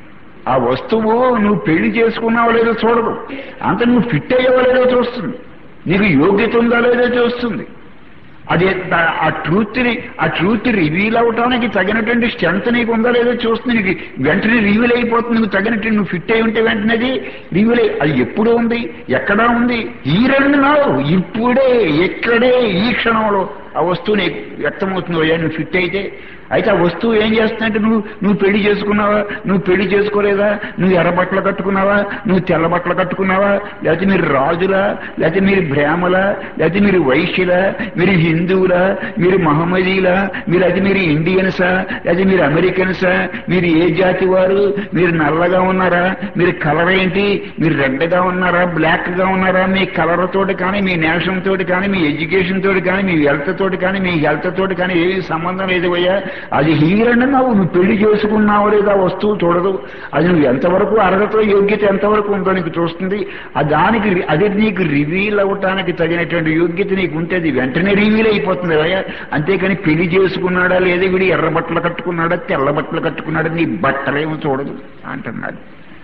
ఆ వస్తువు నువ్వు పెళ్లి చేసుకున్నావో లేదో చూడదు అంత నువ్వు ఫిట్ అయ్యావో లేదో చూస్తుంది నీకు యోగ్యత ఉందా లేదో చూస్తుంది అది ఆ ట్రూత్ ని ఆ ట్రూత్ రివీల్ అవటానికి తగినటువంటి స్ట్రెంత్ నీకు ఉందా లేదో చూస్తుంది నీకు వెంటనే రివీల్ అయిపోతుంది నువ్వు తగినట్టు నువ్వు ఫిట్ అయి ఉంటే వెంటనే అది రివీల్ అయి అది ఎప్పుడు ఉంది ఎక్కడా ఉంది ఈ రెండు నావు ఇప్పుడే ఎక్కడే ఈ క్షణంలో ఆ వస్తువు నీకు వ్యక్తమవుతుంది అయ్యా నువ్వు ఫిట్ అయితే అయితే ఆ వస్తువు ఏం చేస్తుందంటే నువ్వు నువ్వు పెళ్లి చేసుకున్నావా నువ్వు పెళ్లి చేసుకోలేదా నువ్వు ఎర్ర బట్టలు కట్టుకున్నావా నువ్వు తెల్ల బట్టలు కట్టుకున్నావా లేకపోతే మీరు రాజులా లేకపోతే మీరు బ్రాహ్మలా లేకపోతే మీరు వైశ్యులా మీరు హిందువులా మీరు మహమ్మదీలా మీరు అయితే మీరు ఇండియన్సా లేకపోతే మీరు అమెరికన్సా మీరు ఏ జాతి వారు మీరు నల్లగా ఉన్నారా మీరు కలర్ ఏంటి మీరు రెడ్గా ఉన్నారా బ్లాక్ గా ఉన్నారా మీ కలర్ తోటి కానీ మీ నేషన్ తోటి కానీ మీ ఎడ్యుకేషన్ తోటి కానీ మీ వెల్త్ తోటి కానీ మీ హెల్త్ తోటి కానీ ఏ సంబంధం లేదు అయ్యా అది హీరణ్యమవు నువ్వు పెళ్లి చేసుకున్నావు లేదా వస్తువు చూడదు అది నువ్వు ఎంతవరకు అర్హత యోగ్యత ఎంతవరకు ఉందో నీకు చూస్తుంది ఆ దానికి అది నీకు రివీల్ అవటానికి తగినటువంటి యోగ్యత నీకు ఉంటే అది వెంటనే రివీల్ అయిపోతుంది అయ్యా అంతేకాని పెళ్లి చేసుకున్నాడా లేదా వీడు ఎర్ర బట్టలు కట్టుకున్నాడా తెల్ల బట్టలు కట్టుకున్నాడా నీ బట్టలేమో చూడదు అంటున్నాడు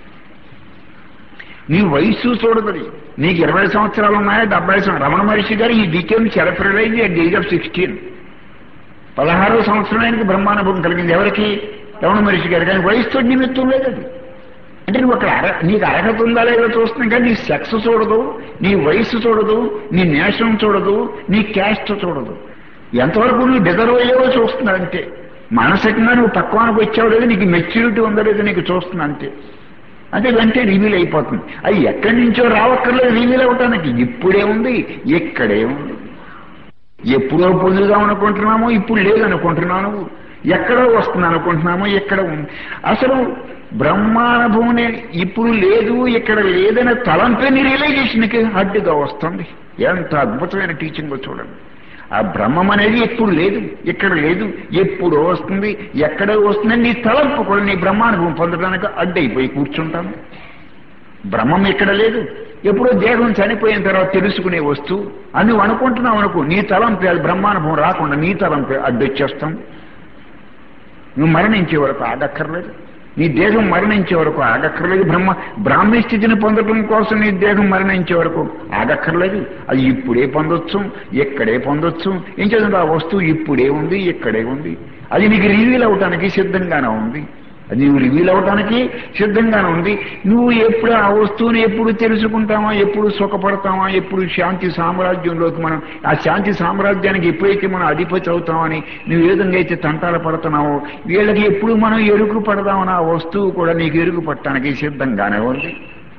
నీ వయస్సు చూడదు నీకు ఇరవై సంవత్సరాలు ఉన్నాయా డెబ్బై సంవత్సరాలు రమణ మహర్షి గారు ఈ became celebrate at age of sixteen పదహారో సంవత్సరం ఆయనకి బ్రహ్మానుభవం కలిగింది ఎవరికి రమణ మహర్షి గారు కానీ వయసుతో నిమిత్తం లేదు అది అంటే నువ్వు అక్కడ అర్హ నీకు అర్హత ఉందా లేదో చూస్తున్నాం కానీ నీ సెక్స్ చూడదు నీ వయస్సు చూడదు నీ నేషం చూడదు నీ క్యాస్ట్ చూడదు ఎంతవరకు నువ్వు డిజర్వ్ అయ్యేవో చూస్తున్నా అంతే మానసికంగా నువ్వు పక్వానికి వచ్చావు లేదు నీకు మెచ్యూరిటీ ఉందో లేదో నీకు చూస్తున్నా అంతే అంటే వెంటనే రివీల్ అయిపోతుంది అది ఎక్కడి నుంచో రావక్కర్లేదు రివీల్ అవటానికి ఇప్పుడే ఉంది ఇక్కడే ఉంది ఎప్పుడో పొందుదాం అనుకుంటున్నామో ఇప్పుడు లేదనుకుంటున్నాను ఎక్కడో వస్తుంది అనుకుంటున్నామో ఎక్కడ ఉంది అసలు బ్రహ్మానుభవం ఇప్పుడు లేదు ఇక్కడ లేదనే తలంపే నీ రియలైజేషన్కి అడ్డుగా వస్తుంది ఎంత అద్భుతమైన టీచింగ్ చూడండి ఆ బ్రహ్మం అనేది ఎప్పుడు లేదు ఇక్కడ లేదు ఎప్పుడో వస్తుంది ఎక్కడో వస్తుంది నీ తలంపు కూడా నీ బ్రహ్మానుభవం పొందడానికి అడ్డైపోయి కూర్చుంటాను బ్రహ్మం ఇక్కడ లేదు ఎప్పుడో దేహం చనిపోయిన తర్వాత తెలుసుకునే వస్తువు అని నువ్వు అనుకుంటున్నావు అనుకో నీ తలంపే అది బ్రహ్మానుభవం రాకుండా నీ తలంపే అడ్డొచ్చేస్తాం నువ్వు మరణించే వరకు ఆగక్కర్లేదు నీ దేహం మరణించే వరకు ఆగక్కర్లేదు బ్రహ్మ బ్రాహ్మీ స్థితిని పొందడం కోసం నీ దేహం మరణించే వరకు ఆగక్కర్లేదు అది ఇప్పుడే పొందొచ్చు ఎక్కడే పొందొచ్చు ఏం చేద్దాం ఆ వస్తువు ఇప్పుడే ఉంది ఇక్కడే ఉంది అది నీకు రివీల్ అవటానికి సిద్ధంగానే ఉంది అది నువ్వు రివీల్ అవటానికి సిద్ధంగానే ఉంది నువ్వు ఎప్పుడు ఆ వస్తువుని ఎప్పుడు తెలుసుకుంటావా ఎప్పుడు సుఖపడతావా ఎప్పుడు శాంతి సామ్రాజ్యంలోకి మనం ఆ శాంతి సామ్రాజ్యానికి ఎప్పుడైతే మనం అధిపతి అవుతామని నువ్వు ఏ విధంగా అయితే తంటాలు పడుతున్నావో వీళ్ళకి ఎప్పుడు మనం ఎరుకు పడదామని ఆ వస్తువు కూడా నీకు ఎరుకు పట్టడానికి సిద్ధంగానే ఉంది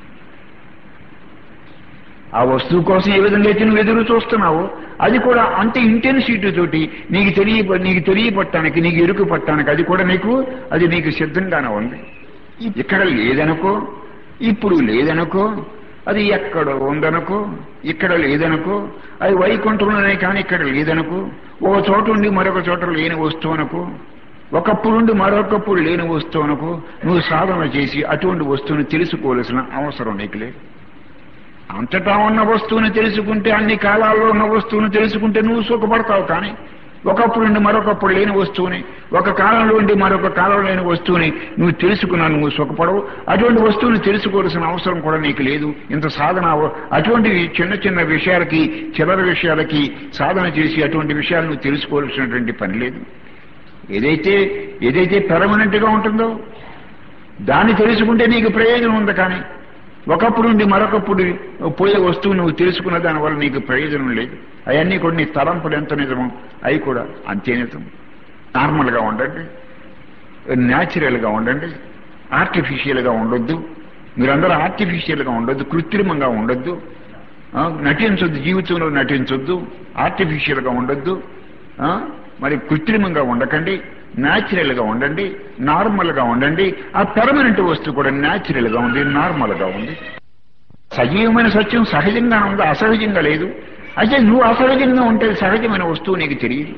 ఆ వస్తువు కోసం ఏ విధంగా అయితే నువ్వు ఎదురు చూస్తున్నావో అది కూడా అంత ఇంటెన్సిటీ తోటి నీకు తెలియ నీకు తెలియపట్టడానికి నీకు ఎరుకు పట్టడానికి అది కూడా నీకు అది నీకు సిద్ధంగానే ఉంది ఇక్కడ లేదనుకో ఇప్పుడు లేదనుకో అది ఎక్కడో ఉందనుకో ఇక్కడ లేదనుకో అది వైకుంఠంలోనే కానీ ఇక్కడ లేదనుకో ఒక చోట ఉండి మరొక చోట లేని వస్తువు అనుకో ఒకప్పుడుండి మరొకప్పుడు లేని వస్తువు అనుకో నువ్వు సాధన చేసి అటువంటి వస్తువుని తెలుసుకోవాల్సిన అవసరం నీకు లేదు అంతటా ఉన్న వస్తువుని తెలుసుకుంటే అన్ని కాలాల్లో ఉన్న వస్తువుని తెలుసుకుంటే నువ్వు సుఖపడతావు కానీ ఒకప్పుడు నుండి మరొకప్పుడు లేని వస్తువుని ఒక కాలంలో ఉండి మరొక కాలంలో లేని వస్తువుని నువ్వు తెలుసుకున్నా నువ్వు సుఖపడవు అటువంటి వస్తువుని తెలుసుకోవాల్సిన అవసరం కూడా నీకు లేదు ఇంత సాధన అటువంటి చిన్న చిన్న విషయాలకి చిల్లర విషయాలకి సాధన చేసి అటువంటి విషయాలు నువ్వు తెలుసుకోవాల్సినటువంటి పని లేదు ఏదైతే ఏదైతే పెర్మనెంట్ గా ఉంటుందో దాన్ని తెలుసుకుంటే నీకు ప్రయోజనం ఉంది కానీ ఒకప్పుడు నుండి మరొకప్పుడు పోయే వస్తువు నువ్వు తెలుసుకున్న దానివల్ల నీకు ప్రయోజనం లేదు అవన్నీ కూడా నీ తలంపులు ఎంత నిజమో అవి కూడా అంతే నిజం నార్మల్గా ఉండండి న్యాచురల్గా ఉండండి ఆర్టిఫిషియల్గా ఉండొద్దు మీరందరూ ఆర్టిఫిషియల్గా ఉండొద్దు కృత్రిమంగా ఉండొద్దు నటించొద్దు జీవితంలో నటించొద్దు ఆర్టిఫిషియల్గా ఉండొద్దు మరి కృత్రిమంగా ఉండకండి న్యాచురల్ గా ఉండండి నార్మల్ గా ఉండండి ఆ పెర్మనెంట్ వస్తువు కూడా న్యాచురల్ గా ఉంది నార్మల్ గా ఉంది సజీవమైన సత్యం సహజంగా ఉంది అసహజంగా లేదు అయితే నువ్వు అసహజంగా ఉంటే సహజమైన వస్తువు నీకు తెలియదు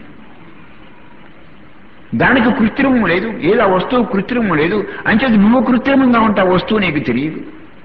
దానికి కృత్రిమం లేదు ఏదో ఆ వస్తువు కృత్రిమం లేదు అంటే నువ్వు కృత్రిమంగా ఉంటే ఆ వస్తువు నీకు తెలియదు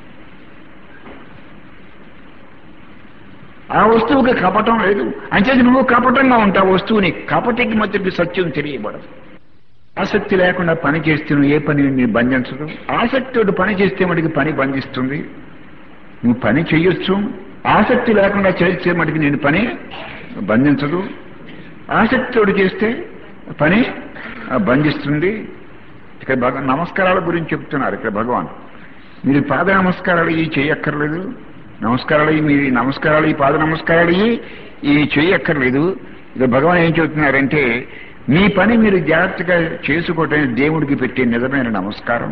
ఆ వస్తువుకి కపటం లేదు అంచేది నువ్వు కపటంగా ఉంటావు వస్తువుని కపటికి మధ్యకి సత్యం తెలియబడదు ఆసక్తి లేకుండా పని చేస్తే నువ్వు ఏ పని నీ బంధించదు ఆసక్తితో పని చేస్తే మటుకి పని బంధిస్తుంది నువ్వు పని చెయ్యొచ్చు ఆసక్తి లేకుండా చేస్తే మటుకి నేను పని బంధించదు ఆసక్తితోడు చేస్తే పని బంధిస్తుంది ఇక్కడ భగ నమస్కారాల గురించి చెప్తున్నారు ఇక్కడ భగవాన్ మీరు పాద నమస్కారాలు ఇవి చేయక్కర్లేదు నమస్కారాలు ఇవి మీరు నమస్కారాలు ఈ పాద నమస్కారాలు ఇవి ఇవి చేయక్కర్లేదు ఇక భగవాన్ ఏం చెబుతున్నారంటే మీ పని మీరు జాగ్రత్తగా చేసుకోవటం దేవుడికి పెట్టే నిజమైన నమస్కారం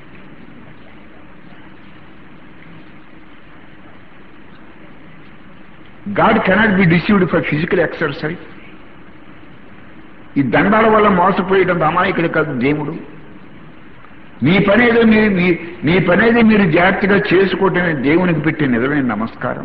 God cannot be deceived for physical exercise ఈ దండాల వల్ల మోసపోయడం అమాయకుడు కాదు దేవుడు మీ పని ఏదో మీ మీ పని ఏదో మీరు జాగ్రత్తగా చేసుకోవటమే దేవునికి పెట్టే నిజమైన నమస్కారం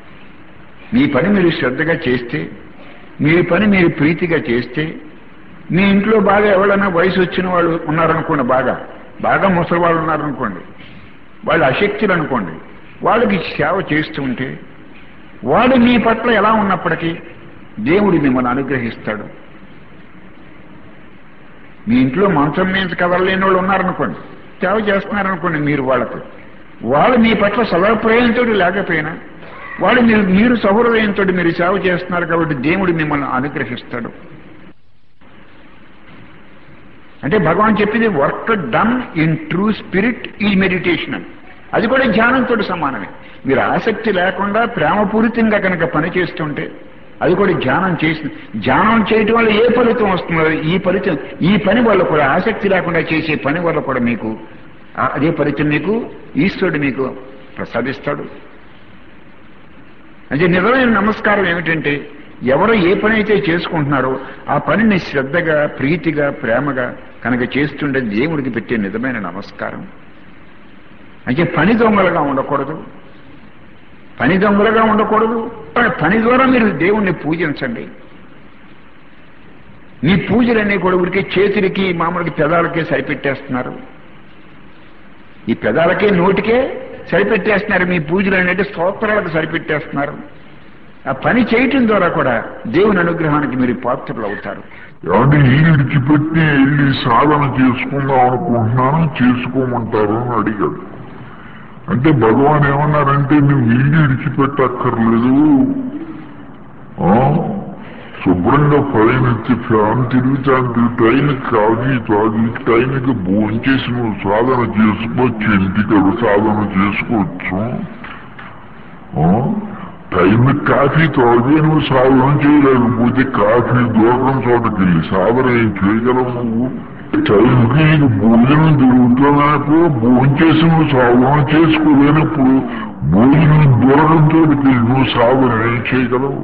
మీ పని మీరు శ్రద్ధగా చేస్తే మీ పని మీరు ప్రీతిగా చేస్తే మీ ఇంట్లో బాగా ఎవరైనా వయసు వచ్చిన వాళ్ళు ఉన్నారనుకోండి బాగా బాగా ముసలి వాళ్ళు ఉన్నారనుకోండి వాళ్ళు అశక్తులు అనుకోండి వాళ్ళకి సేవ చేస్తూ ఉంటే వాడు మీ పట్ల ఎలా ఉన్నప్పటికీ దేవుడు మిమ్మల్ని అనుగ్రహిస్తాడు మీ ఇంట్లో మంచం మీద కదలలేని వాళ్ళు ఉన్నారనుకోండి సేవ చేస్తున్నారనుకోండి మీరు వాళ్ళకు వాళ్ళు మీ పట్ల సదాప్రయంతో లేకపోయినా వాళ్ళు మీరు మీరు సౌహృదయంతో మీరు సేవ చేస్తున్నారు కాబట్టి దేవుడు మిమ్మల్ని అనుగ్రహిస్తాడు అంటే భగవాన్ చెప్పింది work done in true spirit ఈ మెడిటేషన్ అని అది కూడా ధ్యానంతో సమానమే మీరు ఆసక్తి లేకుండా ప్రేమపూరితంగా కనుక పని చేస్తుంటే అది కూడా ధ్యానం చేసి ధ్యానం చేయటం వల్ల ఏ ఫలితం వస్తుందో ఈ ఫలితం ఈ పని వల్ల కూడా ఆసక్తి లేకుండా చేసే పని వల్ల కూడా మీకు ఆ- అదే ఫలితం మీకు ఈశ్వరుడు మీకు ప్రసాదిస్తాడు అంటే నిజమైన నమస్కారం ఏమిటంటే ఎవరు ఏ పని అయితే చేసుకుంటున్నారో ఆ పనిని శ్రద్ధగా ప్రీతిగా ప్రేమగా కనుక చేస్తుండే దేవుడికి పెట్టే నిజమైన నమస్కారం అంటే పని దొంగలుగా ఉండకూడదు పని దొంగలుగా ఉండకూడదు పని ద్వారా మీరు దేవుణ్ణి పూజించండి మీ పూజలన్నీ కూడా ఊరికే చేతులకి మామూలుగా పెదాలకే సరిపెట్టేస్తున్నారు ఈ పెదాలకే నోటికే సరిపెట్టేస్తున్నారు మీ పూజలు అనేది స్తోత్రాలకు సరిపెట్టేస్తున్నారు ఆ పని చేయటం ద్వారా కూడా దేవుని అనుగ్రహానికి మీరు పాత్రలు అవుతారు ఏమంటే ఈ విడిచిపెట్టి వెళ్ళి సాధన చేసుకుందాం అనుకుంటున్నాను చేసుకోమంటారు అని అడిగాడు అంటే భగవాన్ ఏమన్నారంటే నువ్వు ఇల్లు విడిచిపెట్టక్కర్లేదు ఆ? శుభ్రంగా పైనుంచి ఫ్యాన్ తిరుగుతాంటి టైంకి తాగి తాగి టైంకి భోంచేసి నువ్వు సాధన చేసుకోవచ్చు ఇంటికి సాధన చేసుకోవచ్చు ఆ? టైంకి కాఫీ తాగి నువ్వు సాధన చేయలేకపోతే కాఫీ దూరం చోటకి వెళ్ళి సాధన ఏం చేయగలవు నువ్వు టైంకి నీకు భోజనం దొరుకుతున్నప్పుడు భోజనం చేసి నువ్వు సాధన చేసుకోలేనప్పుడు భోజనం దూరం చోటకి వెళ్ళి నువ్వు సాధన ఏం చేయగలవు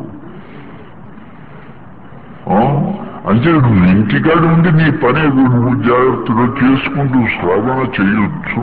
ఆ? అంటే నువ్వు ఇంటికాడ ఉండి నీ పని ఏదో నువ్వు జాగ్రత్తగా చేసుకుంటూ సాధన చేయొచ్చు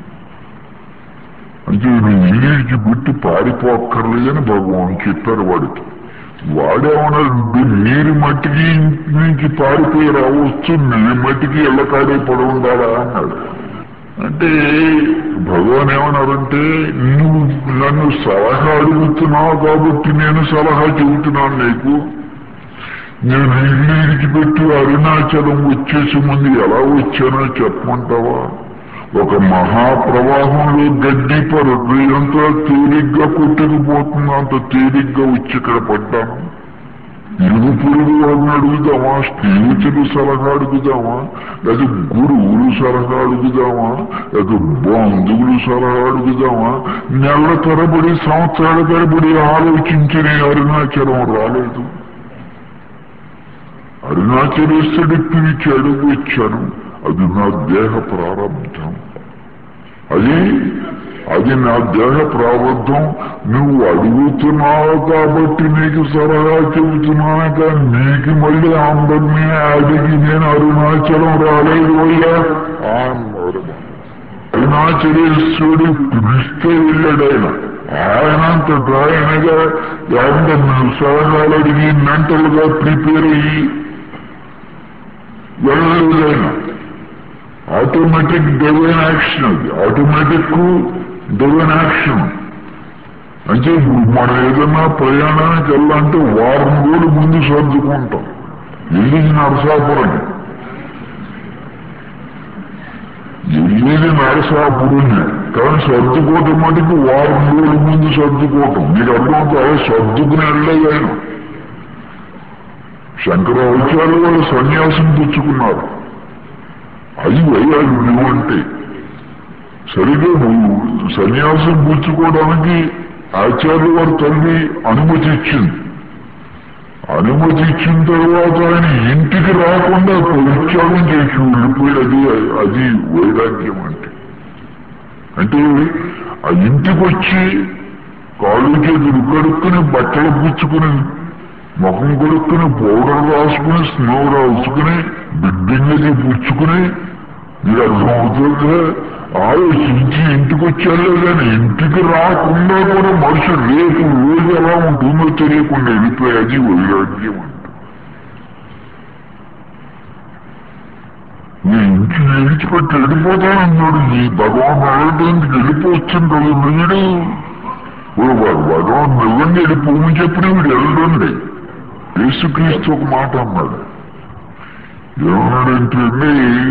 అంటే నువ్వు ఇల్లు పెట్టి పారిపోక్కర్లేదని భగవాన్ చెప్పారు వాడికి వాడేమన్నాడు మీరు మట్టికి ఇంటి నుంచి పారిపోయి రావచ్చు నీ మట్టికి ఎల్లకాడే పడి ఉండాలా అన్నాడు అంటే భగవాన్ ఏమన్నారంటే నువ్వు నన్ను సలహా అడుగుతున్నావు కాబట్టి నేను సలహా చెబుతున్నాను నీకు నేను ఇల్లు విడిచిపెట్టి అరుణాచలం వచ్చేసి ముందు ఎలా వచ్చానో చెప్పమంటావా ఒక మహాప్రవాహంలో గడ్డి పరుడు ఎంత తేలిగ్గా కొట్టుకుపోతుంది అంత తేలిగ్గా వచ్చి ఇక్కడ పడ్డాను ఇరుగు పురుగు వాడిని అడుగుదామా స్నేహితులు సలహా అడుగుదామా లేదా గురువులు సలహా అడుగుదామా లేదా బంధువులు సలహా అడుగుదామా నెల తరబడి సంవత్సరాల తరబడి ఆలోచించి నేను అరుణాచలం రాలేదు అరుణాచలేశ్వరుడి పిలిచి అడుగు వచ్చాను అది నా దేహ ప్రారంభం అది అది నా దేహ ప్రారంభం నువ్వు అడుగుతున్నావు కాబట్టి నీకు సలహా చెబుతున్నాను కానీ నీకు మళ్ళీ అందరినీ అడిగి నేను అరుణాచలం రాలేదు అయ్యా అన్నాడు అరుణాచలేశ్వరుడు పిలిస్తే వెళ్ళాడు ఆయన ఆయనంతట ఆయనగా ఎవరి నువ్వు సలహాలు అడిగి మెంటల్ గా ప్రిపేర్ అయ్యి వెళ్ళలేదైనా ఆటోమేటిక్ డివైన్ యాక్షన్ అది ఆటోమేటిక్ డివైన్ యాక్షన్ అంటే ఇప్పుడు మనం ఏదన్నా ప్రయాణానికి వెళ్ళాలంటే వారం రోజులు ముందు సర్దుకుంటాం వెళ్ళింది నరసాపురం వెళ్ళేది నరసాపురం కానీ సర్దుకోవటం మటుకు వారం రోజుల ముందు సర్దుకోవటం మీకు అర్థమవుతుంది సర్దుకుని వెళ్ళలేదు ఆయన శంకరాచార్య వాళ్ళు సన్యాసం పుచ్చుకున్నారు అది వయ్యాడు నువ్వు అంటే సరిగ్గా నువ్వు సన్యాసం పుచ్చుకోవడానికి ఆచార్య వారి తల్లి అనుమతి ఇచ్చింది అనుమతి ఇచ్చిన తర్వాత ఆయన ఇంటికి రాకుండా పరిత్యాగం చేసి వెళ్ళిపోయి అది అది వైరాగ్యం అంటే అంటే ఆ ఇంటికి వచ్చి కాళ్ళు చేతులు కడుక్కుని బట్టలు పుచ్చుకుని ముఖం కొడుక్కుని పౌడర్ రాసుకుని స్నో రాసుకుని బిడ్డింగ్ పుచ్చుకుని మీరు అర్థమవుతుంది ఆలోచించి ఇంటికి వచ్చారు కానీ ఇంటికి రాకుండా కూడా మనిషి రేపు రోజు ఎలా ఉంటుందో తెలియకుండా వెళ్ళిపోయి అది వైరాగ్యం అంట నీ ఇంటికి విడిచిపెట్టి వెళ్ళిపోతానన్నాడు ఈ భగవాన్ వెళ్ళడానికి వెళ్ళిపోవచ్చుని కదా వీడు ఓ వాడు భగవాన్ నిజంగా వెళ్ళిపోమని చెప్పిన వీడు వెళ్ళండి యేసుక్రీస్తు ఒక మాట అన్నాడు ఏమన్నాడంటే అండి,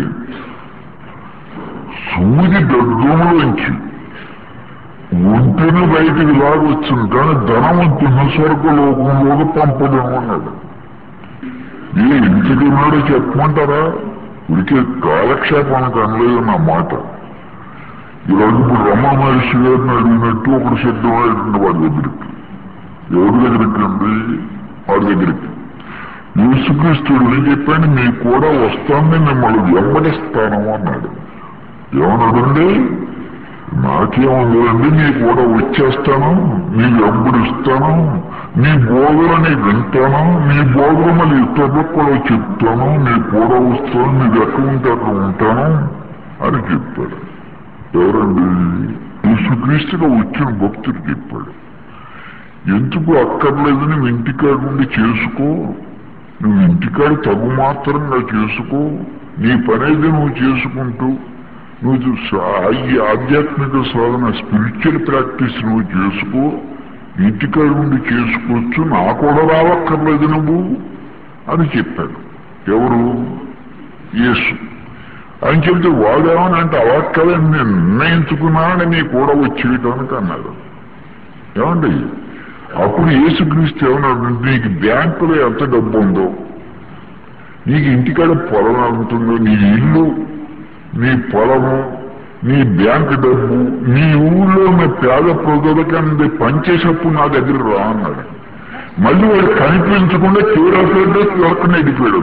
సూది గర్భంలోంచి ఒంటిని బయటికి లాగొచ్చింది కానీ ధనవంతున్న స్వర్గలోకంలోకి పంపలేమన్నాడు ఏ ఇంటికున్నాడో చెప్పమంటారా ఉడికే కాలక్షేపానికి అనలేదు నా మాట ఇలాంటి ఇప్పుడు రమా మహర్షి గారిని అడిగినట్టు ఒకడు సిద్ధమైంది వాడి దగ్గరికి ఎవరి దగ్గరికి అండి వాడి దగ్గరికి యేసుక్రీస్తుడు ఏం చెప్పాను మీ కూడా వస్తానని మిమ్మల్ని వెంబడిస్తాను అన్నాడు ఏమన్నాడండి నాకేముందండి నీ కూడా వచ్చేస్తాను నీ వెంబడిస్తాను నీ బోధలని వింటాను నీ బోధలు మళ్ళీ ఇతరులకు కూడా చెప్తాను నీ కూడా వస్తాను నీకు ఎక్కడ ఉంటే అక్కడ ఉంటాను అని చెప్పాడు ఎవరండి యేసుక్రీస్తుగా వచ్చిన భక్తుడు చెప్పాడు ఎందుకు అక్కర్లేదని నువ్వు ఇంటికాడ ఉండి చేసుకో నువ్వు ఇంటికాడ తగు మాత్రంగా చేసుకో నీ పనేది నువ్వు చేసుకుంటూ నువ్వు సా- ఈ ఆధ్యాత్మిక సాధన స్పిరిచువల్ ప్రాక్టీస్ నువ్వు చేసుకో ఇంటికాడ ఉండి చేసుకోవచ్చు నా కూడా రావక్కర్లేదు నువ్వు అని చెప్పాడు ఎవరు యేసు అని చెబితే వాడేమని అంటే అవక్కలని నేను నిర్ణయించుకున్నానని నీ కూడా వచ్చేయటానికి అన్నాడు ఏమండి అప్పుడు యేసుక్రీస్తు ఏమన్నాడు నీకు బ్యాంకులో ఎంత డబ్బు ఉందో నీకు ఇంటికాడ పొలం ఎంత ఉందో నీ ఇల్లు నీ పొలము నీ బ్యాంక్ డబ్బు నీ ఊళ్ళో ఉన్న పేద ప్రజలకి పనిచేసేప్పుడు నా దగ్గర రా అన్నాడు మళ్ళీ వాడు కనిపించకుండా క్యూరాఫీలో దొరకనే ఎడిపోయాడు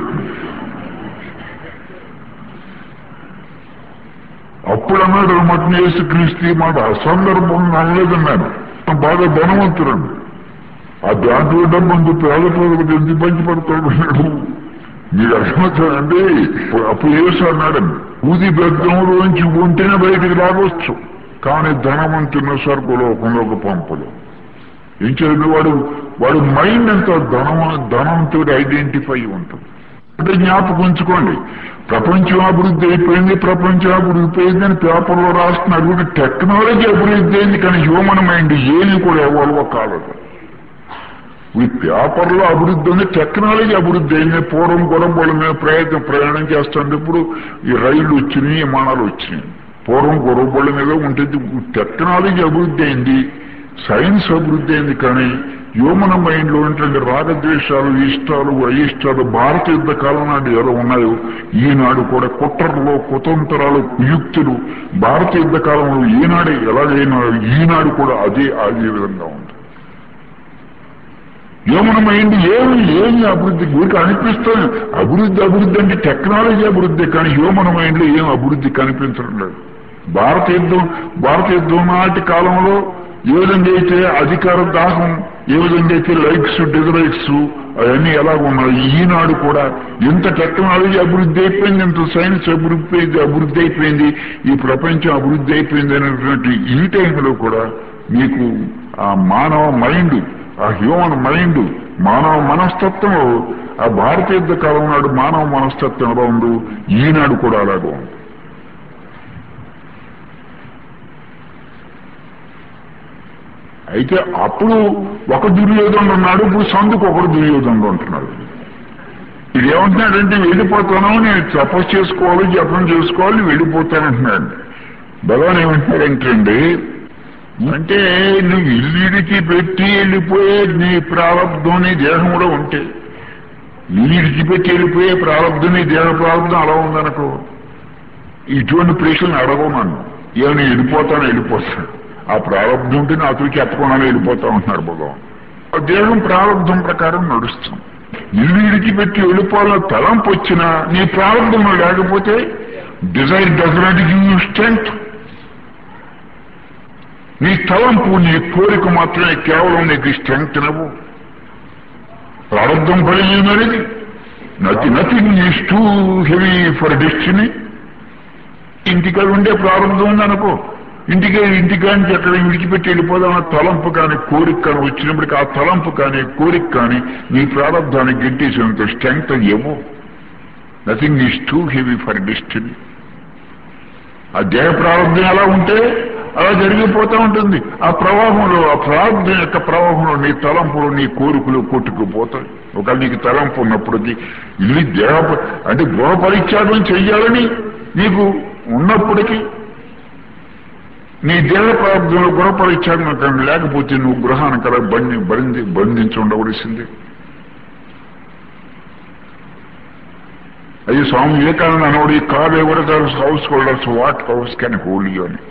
అప్పుడు అన్నాడు అనమాట యేసుక్రీస్తు ఈ మాట అసందర్భంగా అనలేదన్నాను బాగా ధనవంతురండి ఆ బ్యాంకులో డబ్బు అంత పేద ప్రజలకు ఎంత పంచిపడతాడు మీరు అర్థమవుతారండి అప్పుడు యేసు అన్నాడండి ఊది బెద్దంలోంచి ఉంటేనే బయటికి రావచ్చు కానీ ధనవంతున్న స్వర్గలోకంలోకి పంపదు ఏం చేయండి వాడు వాడు మైండ్ ఎంత ధనం ధనంతో ఐడెంటిఫై ఉంటుంది అంటే జ్ఞాపకం ఉంచుకోండి ప్రపంచం అభివృద్ధి అయిపోయింది ప్రపంచం అభివృద్ధి అయింది అని పేపర్లో రాస్తున్నారు కూడా టెక్నాలజీ అభివృద్ధి అయింది కానీ హ్యూమన్ మైండ్ ఏది కూడా ఎవరు కాలేదు ఈ పేపర్లో అభివృద్ధి ఉంది టెక్నాలజీ అభివృద్ధి అయింది పూర్వం కూడా వాళ్ళ మీద ప్రయత్నం ప్రయాణం చేస్తుంది ఇప్పుడు ఈ రైళ్లు వచ్చినాయి విమానాలు వచ్చినాయి పూర్వం గొడవబళ్ళ మీద ఉంటుంది టెక్నాలజీ అభివృద్ధి అయింది సైన్స్ అభివృద్ధి అయింది కానీ హ్యూమన్ మైండ్ లో ఉన్నటువంటి రాగద్వేషాలు ఇష్టాలు అయిష్టాలు భారత యుద్ధ కాలం నాటి ఎలా ఉన్నాయో ఈనాడు కూడా కుట్రలు కుతంత్రాలు కుయుక్తులు భారత యుద్ధ కాలంలో ఈనాడే ఎలాగైనా ఈనాడు కూడా అదే అదే విధంగా ఉంది హ్యూమన్ మైండ్ ఏమి ఏమి అభివృద్ధి ఊరికి అనిపిస్తుంది అభివృద్ధి అభివృద్ధి అంటే టెక్నాలజీ అభివృద్ధి కానీ హ్యూమన్ మైండ్ లో ఏం అభివృద్ధి కనిపించడం లేదు భారత యుద్ధం భారత యుద్ధం నాటి కాలంలో ఏ విధంగా అయితే అధికార దాహం ఏ విధంగా అయితే లైక్స్ డిజలైక్స్ అవన్నీ ఎలా ఉన్నాయి ఈనాడు కూడా ఎంత టెక్నాలజీ అభివృద్ధి అయిపోయింది ఎంత సైన్స్ అభివృద్ధి అయింది అభివృద్ధి అయిపోయింది ఈ ప్రపంచం అభివృద్ధి అయిపోయింది అనేటువంటి ఈ టైంలో కూడా మీకు ఆ మానవ మైండ్ ఆ హ్యూమన్ మైండ్ మానవ మనస్తత్వం ఆ భారతీయ యుద్ధ కాలం నాడు మానవ మనస్తత్వం ఎలా ఉందో ఈనాడు కూడా అలాగే ఉంది అయితే అప్పుడు ఒక దుర్యోధనుడు ఉన్నాడు ఇప్పుడు సందుకు ఒకడు దుర్యోధనుడు అంటున్నాడు ఇది ఏమంటున్నాడంటే వెళ్ళిపోతాను నేను తపస్సు చేసుకోవాలి జపం చేసుకోవాలి వెళ్ళిపోతానంటున్నాడు భగవాన్ ఏమంటున్నాడంటే అండి అంటే నువ్వు ఇల్లుడికి పెట్టి వెళ్ళిపోయే నీ ప్రారంభం నీ దేహం కూడా ఉంటే ఇల్లు ఇడిచిపెట్టి వెళ్ళిపోయే ప్రారంభం నీ దేహ ప్రారంభం అలా ఉందనుకో ఇటువంటి ప్రశ్నలు అడగవు నన్ను ఏమైనా వెళ్ళిపోతాను వెళ్ళిపోతాను ఆ ప్రారంభం ఉంటే నాతో చెప్పకుండానే వెళ్ళిపోతా ఉంటున్నారు భగవాన్ ఆ దేహం ప్రారంభం ప్రకారం నడుస్తాం ఇల్లు ఇడిచిపెట్టి వెళ్ళిపోవాలని తలంపు వచ్చినా నీ ప్రారంభంలో లేకపోతే desire does not give you strength నీ తలంపు నీ కోరిక మాత్రమే కేవలం నీకు స్ట్రెంగ్త్ నవ్వు ప్రారంభం పడినది నథి nothing is too heavy for destiny ఇంటికాడ ఉండే ప్రారంభం ఉందనుకో ఇంటికి ఇంటికానికి ఎక్కడ విడిచిపెట్టి వెళ్ళిపోదాం తలంపు కానీ కోరిక కానీ వచ్చినప్పటికీ ఆ తలంపు కానీ కోరిక కానీ నీ ప్రారంభానికి గెట్టేసినంత స్ట్రెంగ్త్ ఇవ్వు nothing is too heavy for destiny ఆ దేహ ప్రారంభం ఎలా ఉంటే అలా జరిగిపోతూ ఉంటుంది ఆ ప్రవాహంలో ఆ ప్రారంభం యొక్క ప్రవాహంలో నీ తలంపులు నీ కోరికలు కొట్టుకుపోతాయి ఒకవేళ నీకు తలంపు ఉన్నప్పటికీ ఇల్లు దేహ అంటే గృహ పరిత్యాగం చెయ్యాలని నీకు ఉన్నప్పటికీ నీ దేహ ప్రారంభంలో గృహ పరిత్యాగం కానీ లేకపోతే నువ్వు గృహానికి అలా బండి బంధి బంధించి ఉండవలసిందే అది స్వామి వివేకానంద అనోడు ఈ కార్ ఎవరు house holders what house can hold you అని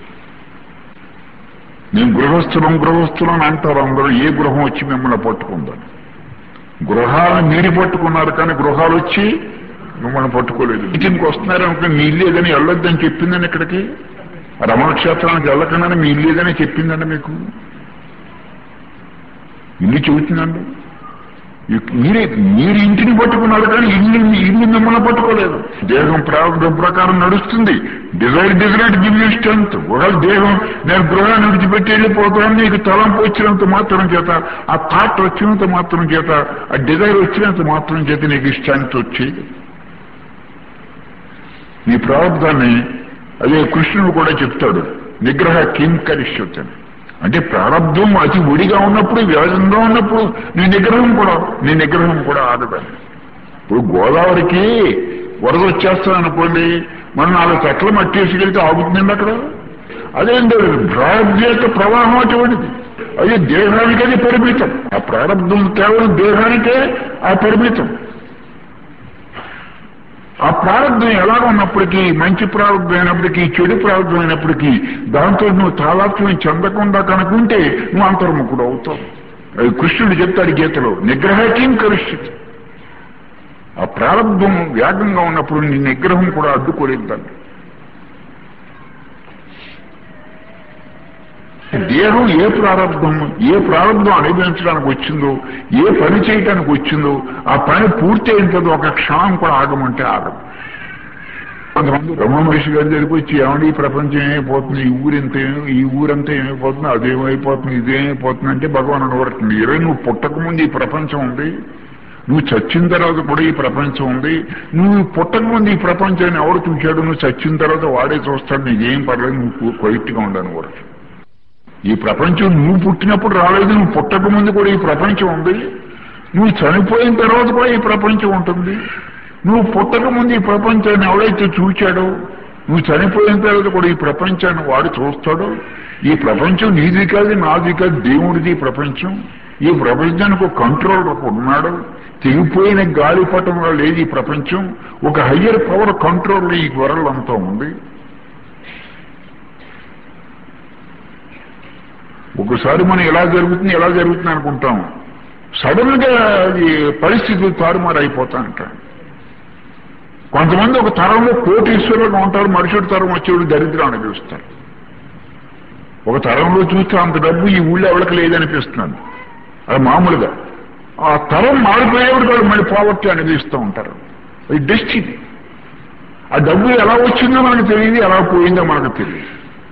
నేను గృహస్థులం గృహస్థులం అని అంటారు అందరూ ఏ గృహం వచ్చి మిమ్మల్ని పట్టుకుందని గృహాలను మీరు పట్టుకున్నారు కానీ గృహాలు వచ్చి మిమ్మల్ని పట్టుకోలేదు ఇంటికి వస్తున్నారు అనుకో మీ ఇల్లు ఏదని వెళ్ళొద్దని చెప్పిందని ఇక్కడికి రమణ క్షేత్రానికి వెళ్ళకుండా మీ ఇల్లు ఏదని చెప్పిందండి మీకు ఇల్లు చెబుతుందండి మీరే మీరు ఇంటిని పట్టుకున్నారు కానీ ఇల్లు ఇల్లు మిమ్మల్ని పట్టుకోలేదు దేహం ప్రారంభం ప్రకారం నడుస్తుంది desire desire give you strength ఒకవేళ దేహం నేను గృహాన్ని విడిచిపెట్టి వెళ్ళిపోతాను నీకు తలంపు వచ్చినంత మాత్రం చేత ఆ థాట్ వచ్చినంత మాత్రం చేత ఆ డిజైర్ వచ్చినంత మాత్రం చేత నీకు స్ట్రెంత్ వచ్చేది నీ ప్రారంభాన్ని అదే కృష్ణుడు కూడా చెప్తాడు నిగ్రహ కిం కరిష్యతని అంటే ప్రారంభం అతి ఒడిగా ఉన్నప్పుడు వ్యాజంగా ఉన్నప్పుడు నీ నిగ్రహం కూడా నీ నిగ్రహం కూడా ఆగదని ఇప్పుడు గోదావరికి వరద వచ్చేస్తాను అనుకోండి మనం నాలుగు చెట్ల మట్టి వేసుకెళ్తే ఆగుతుందండి అక్కడ అదేంటి ప్రారంభ యొక్క ప్రవాహం అటువంటిది అదే దేహానికి అది పరిమితం ఆ ప్రారంభం కేవలం దేహానికే ఆ పరిమితం ఆ ప్రారంభం ఎలా ఉన్నప్పటికీ మంచి ప్రారంభం అయినప్పటికీ చెడు ప్రారంభం అయినప్పటికీ దాంతో నువ్వు తాళాత్మ్యం చెందకుండా కనుకుంటే నువ్వు అంతర్ముఖుడు అవుతావు అది కృష్ణుడు చెప్తాడు గీతలో నిగ్రహకీం కలుషిత్ ఆ ప్రారంభం వేగంగా ఉన్నప్పుడు నీ నిగ్రహం కూడా అడ్డుకోలేదండి దేహం ఏ ప్రారంభం ఏ ప్రారంభం అనుభవించడానికి వచ్చిందో ఏ పని చేయడానికి వచ్చిందో ఆ పని పూర్తి అయిన ఒక క్షణం కూడా ఆగమంటే ఆగదు కొంతమంది రమణ మహర్షి గారి దగ్గరికి వచ్చి ఏమండి ఈ ప్రపంచం ఏమైపోతుంది ఈ ఊరింత ఈ ఊరంతా ఏమైపోతుంది అదేమైపోతుంది ఇదేమైపోతుంది అంటే భగవాన్ అనబడుతుంది ఇరవై నువ్వు పుట్టకముందు ఈ ప్రపంచం ఉంది నువ్వు చచ్చిన తర్వాత కూడా ఈ ప్రపంచం ఉంది నువ్వు పుట్టకముందు ఈ ప్రపంచాన్ని ఎవడు చూశాడు నువ్వు చచ్చిన తర్వాత వాడే చూస్తాడు నీకేం పర్లేదు నువ్వు క్వైట్గా ఉండను కూడా ఈ ప్రపంచం నువ్వు పుట్టినప్పుడు రాలేదు నువ్వు పుట్టక ముందు కూడా ఈ ప్రపంచం ఉంది నువ్వు చనిపోయిన తర్వాత కూడా ఈ ప్రపంచం ఉంటుంది నువ్వు పుట్టక ముందు ఈ ప్రపంచాన్ని ఎవడైతే చూచాడో నువ్వు చనిపోయిన తర్వాత కూడా ఈ ప్రపంచాన్ని వాడు చూస్తాడో ఈ ప్రపంచం నీది కాదు నాది కాదు దేవుడిది ఈ ప్రపంచం ఈ ప్రపంచానికి ఒక కంట్రోలర్ ఉన్నాడు తెగిపోయిన గాలిపటంలో లేదు ఈ ప్రపంచం ఒక హయ్యర్ పవర్ కంట్రోల్ ఈ వరల్డ్ అంతా ఉంది ఒకసారి మనం ఎలా జరుగుతుంది ఎలా జరుగుతుంది అనుకుంటాం సడన్ గా ఈ పరిస్థితులు తారుమారు అయిపోతా అంటాం కొంతమంది ఒక తరంలో కోటీశ్వరులుగా ఉంటారు మరుసటి తరం వచ్చేవాడు దరిద్రం అనిపిస్తారు ఒక తరంలో చూస్తే అంత డబ్బు ఈ ఊళ్ళో ఎవరికి లేదనిపిస్తున్నాను అది మామూలుగా ఆ తరం మారిపోయేవాడు కూడా మళ్ళీ పావర్టీ అనిపిస్తూ ఉంటారు అది డెస్టినీ ఆ డబ్బు ఎలా వచ్చిందో మనకు తెలియదు ఎలా పోయిందో మనకు తెలియదు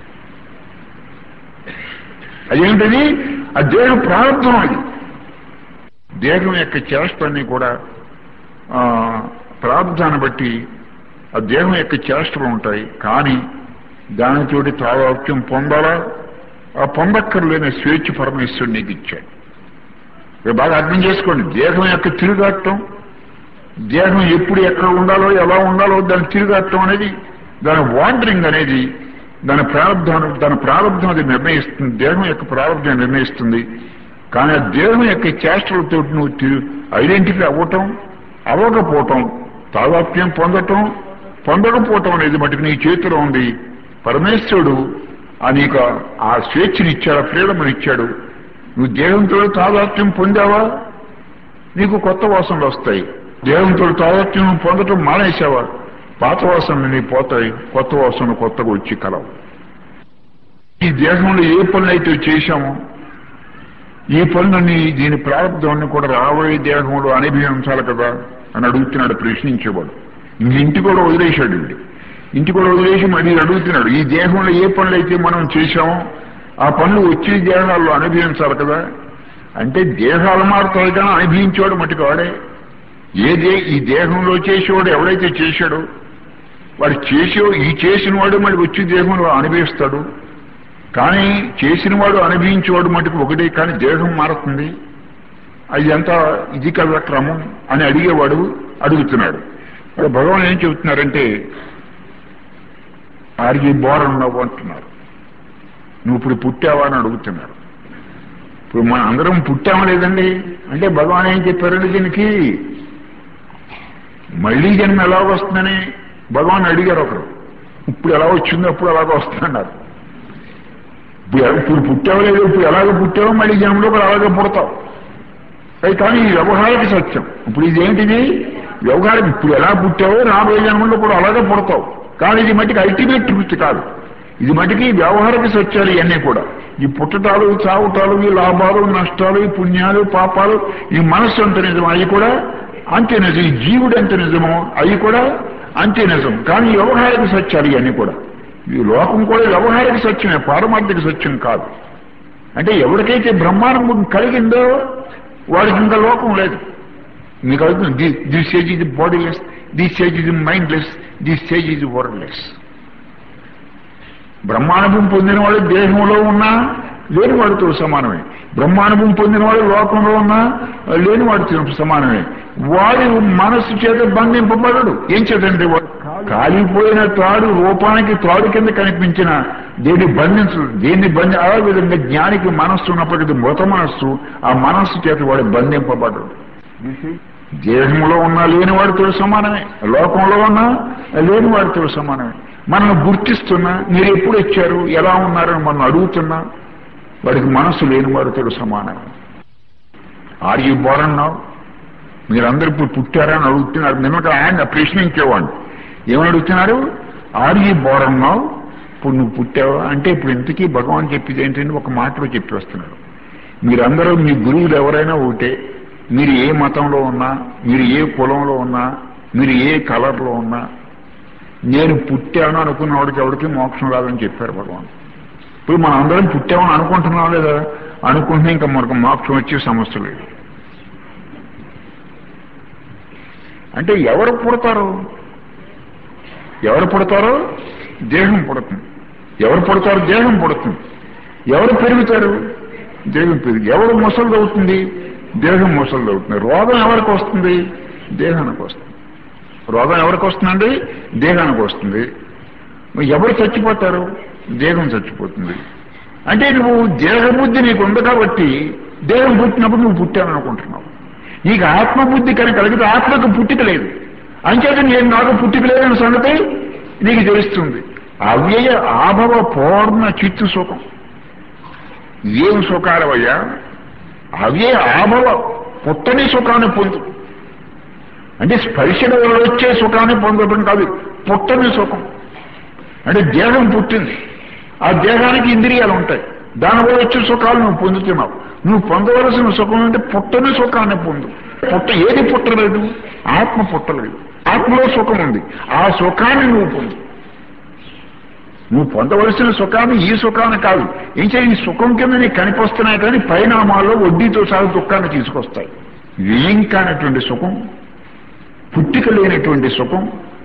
అదేంటది ఆ దేహం ప్రారంభం అది దేహం యొక్క చేష్టలన్నీ కూడా ప్రారంధాన్ని బట్టి ఆ దేహం యొక్క చేష్టలు ఉంటాయి కానీ దానితోటి తావాక్యం పొందాలా ఆ పొందక్కర్లేని స్వేచ్ఛ పరమేశ్వరుడు నీకు ఇచ్చాడు ఇక బాగా అర్థం చేసుకోండి దేహం యొక్క తిరుగాటం దేహం ఎప్పుడు ఎక్కడ ఉండాలో ఎలా ఉండాలో దాన్ని తిరుగాటం అనేది దాని వాండరింగ్ అనేది దాని ప్రారంభం దాని ప్రారంభం అది నిర్ణయిస్తుంది దేహం యొక్క ప్రారంభం నిర్ణయిస్తుంది కానీ ఆ దేహం యొక్క చేష్టలతో నువ్వు ఐడెంటిఫై అవ్వటం అవ్వకపోవటం తాదాప్యం పొందటం పొందకపోవటం అనేది మటుకు నీ చేతిలో ఉంది పరమేశ్వరుడు ఆ నీకు ఆ స్వేచ్ఛని ఇచ్చాడు ఫ్రీడమ్ ఇచ్చాడు నువ్వు దేహంతో తాదాత్మ్యం పొందావా నీకు కొత్త వాసనలు వస్తాయి దేహంతో తాదాత్మ్యం పొందటం మానేసావా పాత వాసనలు నీ పోతాయి కొత్త వాసనలు కొత్తగా వచ్చి కలవు ఈ దేహంలో ఏ పనులు అయితే చేశామో ఈ పనులని దీని ప్రారంభాన్ని కూడా రాబోయే దేహంలో అనుభవించాలి కదా అని అడుగుతున్నాడు ప్రశ్నించేవాడు ఇంక ఇంటి కూడా వదిలేశాడు వీడు ఇంటి కూడా వదిలేసి మళ్ళీ అడుగుతున్నాడు ఈ దేహంలో ఏ పనులు అయితే మనం చేశామో ఆ పనులు వచ్చే దేహాల్లో అనుభవించాలి కదా అంటే దేహాలు మారుతాయి కానీ అనుభవించేవాడు మటుకు వాడే ఏ దే ఈ దేహంలో చేసేవాడు ఎవడైతే చేశాడో వాడు చేసే ఈ చేసిన వాడు మళ్ళీ వచ్చి దేహంలో అనుభవిస్తాడు కానీ చేసిన వాడు అనుభవించేవాడు మటుకు ఒకటే కానీ దేహం మారుతుంది అది ఎంత ఇది కదా క్రమం అని అడిగేవాడు అడుగుతున్నాడు మరి భగవాన్ ఏం చెబుతున్నారంటే ఆర్గి బోరన్నావు అంటున్నారు నువ్వు ఇప్పుడు పుట్టావా అని అడుగుతున్నారు ఇప్పుడు మన అందరం పుట్టామా లేదండి అంటే భగవాన్ ఏం చెప్పారండి దీనికి మళ్ళీ జన్మ ఎలా వస్తుందని భగవాన్ అడిగారు ఒకరు ఇప్పుడు ఎలా వచ్చిందో అప్పుడు అలాగ వస్తున్నారు ఇప్పుడు ఇప్పుడు పుట్టావు లేదు ఇప్పుడు ఎలాగ పుట్టావో మళ్ళీ జన్మలో కూడా అలాగే పుడతావు అది కానీ ఈ వ్యవహారిక సత్యం ఇప్పుడు ఇదేంటిది వ్యవహారం ఇప్పుడు ఎలా పుట్టావో రాబోయే జన్మలో కూడా అలాగే పుడతావు కానీ ఇది మటుకు అల్టిమేట్ ట్రూత్ కాదు ఇది మటుకి వ్యవహారిక సత్యాలు ఇవన్నీ కూడా ఈ పుట్టటాలు చావుటాలు ఈ లాభాలు నష్టాలు ఈ పుణ్యాలు పాపాలు ఈ మనస్సు అంత నిజం అవి కూడా అంతే నిజం ఈ జీవుడు ఎంత నిజమో అవి కూడా అంతే నిజం కానీ వ్యవహారిక సత్యాలు ఇవన్నీ కూడా ఈ లోకం కూడా వ్యవహారిక సత్యమే పారమార్థిక సత్యం కాదు అంటే ఎవరికైతే బ్రహ్మాండం కలిగిందో వాడికి ఇంకా లోకం లేదు మీకు అవుతుంది దిస్ స్టేజ్ ఇది బాడీలెస్ దిస్ స్టేజ్ ఇది మైండ్లెస్ దిస్ స్టేజ్ ఇది వర్డ్లెస్ బ్రహ్మానుభవం పొందిన వాడు దేహంలో ఉన్నా లేని వాడితో సమానమే బ్రహ్మానుభవం పొందిన వాడు లోకంలో ఉన్నా లేని వాడితో సమానమే వాడి మనస్సు చేత బంధింపబడడు ఏం చేతండి వాడు కాలిపోయిన తాడు రూపానికి తాడు కింద కనిపించిన దేన్ని బంధించదు దేన్ని బంధి ఆ విధంగా జ్ఞానికి మనస్సు ఉన్నప్పటికీ మృత మనస్సు ఆ మనస్సు చేత వాడు బంధింపబడడు దేహంలో ఉన్నా లేని వాడితో సమానమే లోకంలో ఉన్నా లేని వాడితో సమానమే మనల్ని గుర్తిస్తున్నా మీరు ఎప్పుడు వచ్చారు ఎలా ఉన్నారని మనం అడుగుతున్నా వాడికి మనస్సు లేని వాడితో సమానమే ఆర్ యూ బోరన్నావు మీరందరూ ఇప్పుడు పుట్టారా అని అడుగుతున్నారు నిన్నట ఆయన ప్రశ్నించేవాడిని ఏమని అడుగుతున్నారు ఆర్ యూ బోరన్నావు ఇప్పుడు నువ్వు పుట్టావా అంటే ఇప్పుడు ఇంతకీ భగవాన్ చెప్పేది ఏంటంటే ఒక మాటలో చెప్పి వస్తున్నారు మీరందరూ మీ గురువులు ఎవరైనా ఒకటే మీరు ఏ మతంలో ఉన్నా మీరు ఏ కులంలో ఉన్నా మీరు ఏ కలర్లో ఉన్నా నేను పుట్టాను అనుకున్న వాడికి ఎవరికి మోక్షం రాదని చెప్పారు భగవాన్ ఇప్పుడు మనం అందరం పుట్టామని అనుకుంటున్నాం లేదా అనుకుంటే ఇంకా మనకు మోక్షం వచ్చే సమస్య లేదు అంటే ఎవరు పుడతారు ఎవరు పుడతారో దేహం పుడుతుంది ఎవరు పుడతారో దేహం పుడుతుంది ఎవరు పెరుగుతారు దేహం పెరుగు ఎవరు ముసలిది అవుతుంది దేహం ముసలిది అవుతుంది రోగం ఎవరికి వస్తుంది దేహానికి వస్తుంది రోగం ఎవరికి వస్తుందండి దేహానికి వస్తుంది ఎవరు చచ్చిపోతారు దేహం చచ్చిపోతుంది అంటే నువ్వు దేహబుద్ధి నీకు ఉంది కాబట్టి దేహం పుట్టినప్పుడు నువ్వు పుట్టాను అనుకుంటున్నావు నీకు ఆత్మబుద్ధి కనుక కలిగితే ఆత్మకు పుట్టిక లేదు అంచేత నేను నాకు పుట్టిక లేదని సంగతి నీకు తెలుస్తుంది అవ్యయ ఆభవ పూర్ణ చిత్తు సుఖం ఏం సుఖాలవయ్యా అవ్యయ ఆభవ పుట్టని సుఖాన్ని పొందు అంటే స్పర్శల వల్ల వచ్చే సుఖాన్ని పొందడం కాదు పుట్టని సుఖం అంటే దేహం పుట్టింది ఆ దేహానికి ఇంద్రియాలు ఉంటాయి దానివల్ల వచ్చే సుఖాలు నువ్వు పొందుతున్నావు నువ్వు పొందవలసిన సుఖం అంటే పుట్టని సుఖాన్ని పొందు పుట్ట ఏది పుట్టలేదు ఆత్మ పుట్టలేదు ఆత్మలో సుఖం ఉంది ఆ సుఖాన్ని నువ్వు పొందు నువ్వు పొందవలసిన సుఖాన్ని ఈ సుఖాన్ని కాదు ఏం చేయ ఈ సుఖం కింద నీకు కనిపిస్తున్నాయి కానీ పరిణామాల్లో వడ్డీతో సహా దుఃఖాన్ని తీసుకొస్తాయి ఏం కానటువంటి సుఖం పుట్టిక లేనటువంటి సుఖం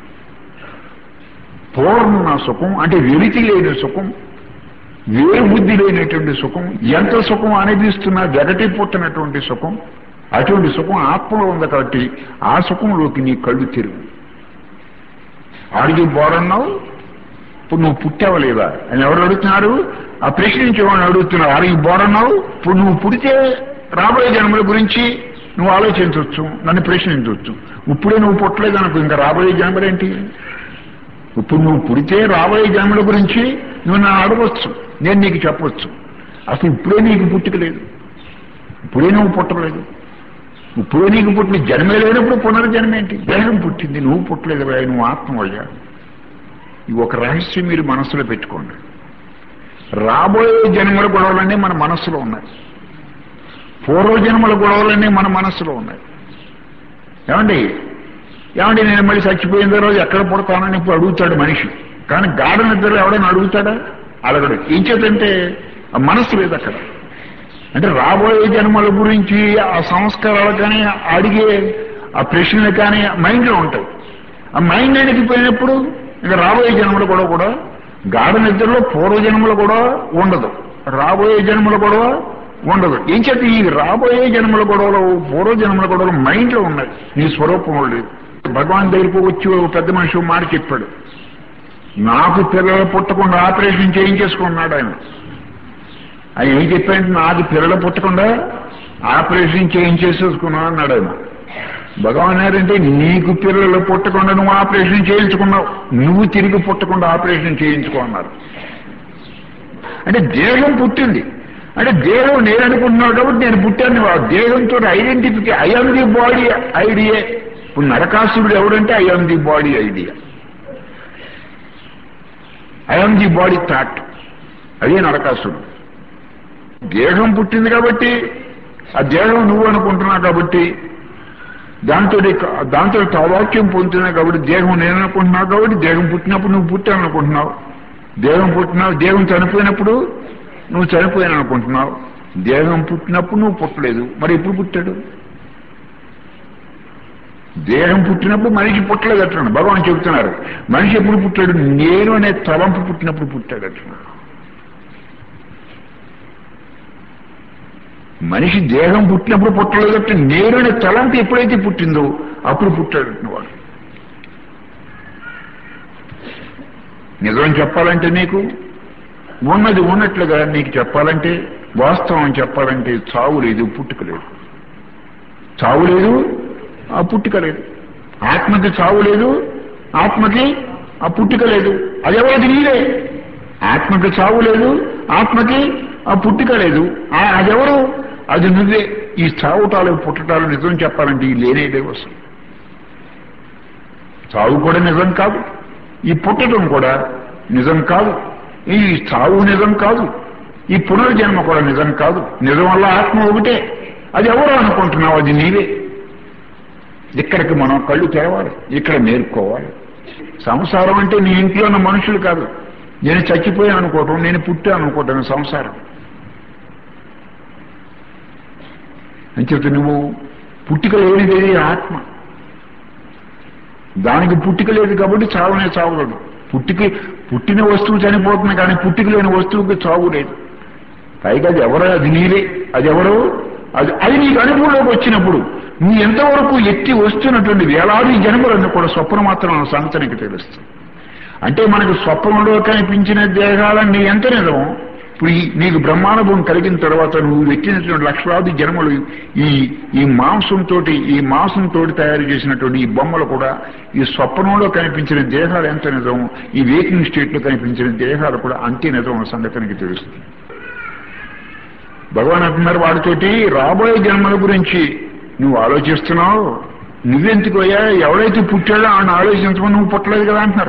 పూర్ణ సుఖం అంటే వెలితి లేని సుఖం వేరు బుద్ధి లేనటువంటి సుఖం ఎంత సుఖం అనిపిస్తున్నా జగటి పుట్టినటువంటి సుఖం అటువంటి సుఖం ఆత్మలో ఉంది కాబట్టి ఆ సుఖంలోకి నీ కళ్ళు తిరుగు ఆడికి బోరన్నావు ఇప్పుడు నువ్వు పుట్టావా లేదా అని ఎవరు అడుగుతున్నారు ఆ ప్రశ్నించేవాడిని అడుగుతున్నారు ఆడికి బోరన్నావు ఇప్పుడు నువ్వు పుడితే రాబోయే జన్మల గురించి నువ్వు ఆలోచించవచ్చు నన్ను ప్రశ్నించవచ్చు ఇప్పుడే నువ్వు పుట్టలేదు అనుకో ఇంకా రాబోయే జన్మలేంటి ఇప్పుడు నువ్వు పుడితే రాబోయే జన్మల గురించి నువ్వు నన్ను అడగవచ్చు నేను నీకు చెప్పవచ్చు అసలు ఇప్పుడే నీకు పుట్టుక లేదు ఇప్పుడే నువ్వు పుట్టలేదు ఇప్పుడే నీకు పుట్టిన జన్మే లేనప్పుడు పునర్జన్మ ఏంటి దేహం పుట్టింది నువ్వు పుట్టలేదు భయ్యా, నువ్వు ఆత్మవయ్యా ఇది ఒక రహస్యం మీరు మనస్సులో పెట్టుకోండి రాబోయే జన్మల గొడవలన్నీ మన మనస్సులో ఉన్నాయి పూర్వజన్మల గొడవలన్నీ మన మనస్సులో ఉన్నాయి ఏమండి ఏమండి నేను మళ్ళీ చచ్చిపోయిన తర్వాత ఎక్కడ పుడతానని ఇప్పుడు అడుగుతాడు మనిషి కానీ గాఢ నిద్రలో ఎవడైనా అడుగుతాడా అడగడు ఏం చేతంటే ఆ మనస్సు లేదు అక్కడ అంటే రాబోయే జన్మల గురించి ఆ సంస్కారాలు కానీ అడిగే ఆ ప్రశ్నలు కానీ మైండ్లో ఉంటాయి ఆ మైండ్ అణిగిపోయినప్పుడు ఇంకా రాబోయే జన్మలు కూడా కూడా గాఢ నిద్రలో పూర్వ జన్మలు కూడా ఉండదు రాబోయే జన్మలు కూడా ఉండదు ఏం చేత ఈ రాబోయే జన్మల గొడవలు పూర్వ జన్మల గొడవలు మైండ్లో ఉన్నాయి నీ స్వరూపం లేదు భగవాన్ దగ్గరికి వచ్చి ఓ పెద్ద మనిషి ఓ మాట చెప్పాడు నాకు పిల్లలు పుట్టకుండా ఆపరేషన్ చేయించేసుకున్నాడు ఆయన ఆయన ఏం చెప్పాడంటే నాకు పిల్లలు పుట్టకుండా ఆపరేషన్ చేయించేసేసుకున్నా అన్నాడు ఆయన భగవాన్ గారంటే నీకు పిల్లలు పుట్టకుండా నువ్వు ఆపరేషన్ చేయించుకున్నావు నువ్వు తిరిగి పుట్టకుండా ఆపరేషన్ చేయించుకో అన్నారు అంటే దేహం పుట్టింది అంటే దేహం నేను అనుకుంటున్నావు కాబట్టి నేను పుట్టాను ఆ దేహంతో ఐడెంటిఫికే ఐఎమ్ ది బాడీ ఐడియా ఇప్పుడు నరకాసురుడు ఎవడంటే I am the body idea I am the body thought అదే నరకాసురుడు దేహం పుట్టింది కాబట్టి ఆ దేహం నువ్వు అనుకుంటున్నావు కాబట్టి దాంతో దాంతో తావాక్యం పొందుతున్నావు కాబట్టి దేహం నేను అనుకుంటున్నావు కాబట్టి దేహం పుట్టినప్పుడు నువ్వు పుట్టాను అనుకుంటున్నావు దేహం పుట్టినావు దేహం చనిపోయినప్పుడు నువ్వు చనిపోయాను అనుకుంటున్నావు దేహం పుట్టినప్పుడు నువ్వు పుట్టలేదు మరి ఎప్పుడు పుట్టాడు దేహం పుట్టినప్పుడు మనిషి పుట్టలేదు అంటున్నాడు భగవాన్ చెబుతున్నారు మనిషి ఎప్పుడు పుట్టాడు నేను అనే తలంపు పుట్టినప్పుడు పుట్టాడు అంటున్నాడు మనిషి దేహం పుట్టినప్పుడు పుట్టలేదు అంటే నేను అనే తలంపు ఎప్పుడైతే పుట్టిందో అప్పుడు పుట్టాడు వాడు నిజం చెప్పాలంటే నీకు ఉన్నది ఉన్నట్లుగా నీకు చెప్పాలంటే వాస్తవం చెప్పాలంటే చావు లేదు పుట్టుక లేదు చావు లేదు ఆ పుట్టుక లేదు ఆత్మకి చావు లేదు ఆత్మకి ఆ పుట్టుక లేదు అదెవరిది నీరే ఆత్మకి చావు లేదు ఆత్మకి ఆ పుట్టుక లేదు ఆ- అదెవరు అది నువ్వే ఈ చావుటాలు పుట్టటాలు నిజం చెప్పాలంటే ఈ లేనే లేవు అసలు చావు కూడా నిజం కాదు ఈ పుట్టడం కూడా నిజం కాదు ఈ చావు నిజం కాదు ఈ పునర్జన్మ కూడా నిజం కాదు నిజం వల్ల ఆత్మ ఒకటే అది ఎవరు అనుకుంటున్నావు అది నీవే ఇక్కడికి మనం కళ్ళు తెరవాలి ఇక్కడ నేర్చుకోవాలి సంసారం అంటే నీ ఇంట్లో ఉన్న మనుషులు కాదు నేను చచ్చిపోయాను అనుకోవటం నేను పుట్టాను అనుకోవటం సంసారం అంచేత నువ్వు పుట్టుక లేనిది ఆత్మ దానికి పుట్టుక లేదు కాబట్టి చావునే చావలేదు పుట్టిక పుట్టిన వస్తువు చనిపోతుంది కానీ పుట్టిక లేని వస్తువుకి చావు లేదు పైగా అది ఎవరో అది నీరే అది ఎవరో అది అది నీకు అనుభవంలోకి వచ్చినప్పుడు నీ ఎంతవరకు ఎత్తి వస్తున్నటువంటి వేలాది జన్మలన్నీ కూడా స్వప్న మాత్రం సంతనికి తెలుస్తుంది అంటే మనకు స్వప్నంలో కనిపించిన దేహాలన్నీ ఎంత నిజం ఇప్పుడు ఈ నీకు బ్రహ్మానుభవం కలిగిన తర్వాత నువ్వు పెట్టినటువంటి లక్షలాది జన్మలు ఈ ఈ మాంసంతో ఈ మాంసంతో తయారు చేసినటువంటి ఈ బొమ్మలు కూడా ఈ స్వప్నంలో కనిపించిన దేహాలు ఎంత నిజం ఈ వేకింగ్ స్టేట్ లో కనిపించిన దేహాలు కూడా అంతే నిజం అన్న సంగతికి తెలుస్తుంది భగవాన్ అంటున్నారు వాడితోటి రాబోయే జన్మల గురించి నువ్వు ఆలోచిస్తున్నావు నువ్వెందుకు అయ్యా ఎవడైతే పుట్టాడో ఆయన ఆలోచించమని నువ్వు పుట్టలేదు కదా అంటున్నారు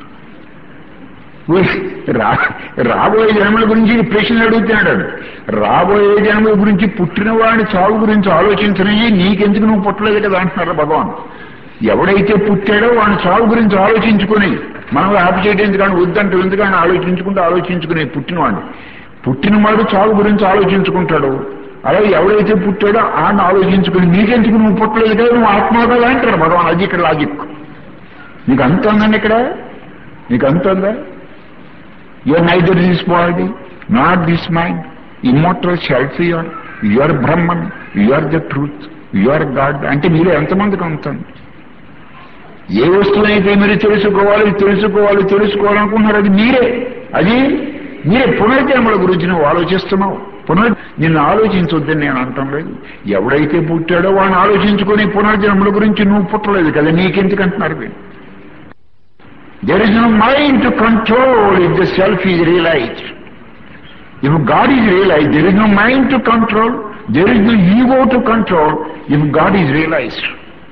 ఉయ్, రా రాబోయే జన్మల గురించి ఈ ప్రశ్న అడుగుతున్నాడు రాబోయే జన్మల గురించి పుట్టిన వాడి చావు గురించి ఆలోచించనయ్యి నీకెందుకు నువ్వు పుట్టలేదు కదా అంటున్నారు భగవాన్ ఎవడైతే పుట్టాడో వాడి చావు గురించి ఆలోచించుకుని మనం ఆపి చేయడం ఎందుకని వద్దంటే ఎందుకని ఆలోచించుకుంటూ ఆలోచించుకునే పుట్టినవాడు పుట్టినవాడు చావు గురించి ఆలోచించుకుంటాడు అలాగే ఎవడైతే పుట్టాడో ఆయన ఆలోచించుకుని నీకెందుకు నువ్వు పుట్టలేదు కదా నువ్వు ఆత్మ కదా అంటారు భగవాన్ అది ఇక్కడ లాజిక్ నీకు అంత ఉందండి ఇక్కడ నీకు అంత ఉందా your neither this body not this mind immortal self your your Brahman your the truth your God అంటే మీరు ఎంతమందికి ఉంటుంది ఏ వస్తువునైతే మీరు తెలుసుకోవాలి తెలుసుకోవాలి తెలుసుకోవాలనుకుంటున్నారు అది మీరే అది మీరే పునర్జన్మల గురించి నువ్వు ఆలోచిస్తున్నావు పునర్ నిన్ను ఆలోచించొద్దని నేను అంటాం లేదు ఎవడైతే పుట్టాడో వాడిని ఆలోచించుకొని పునర్జన్మల గురించి నువ్వు పుట్టలేదు కదా నీకెందుకు అంటున్నారు మీరు There is no mind to control if the self is realized. If God is realized, there is no mind to control, there is no ego to control if God is realized.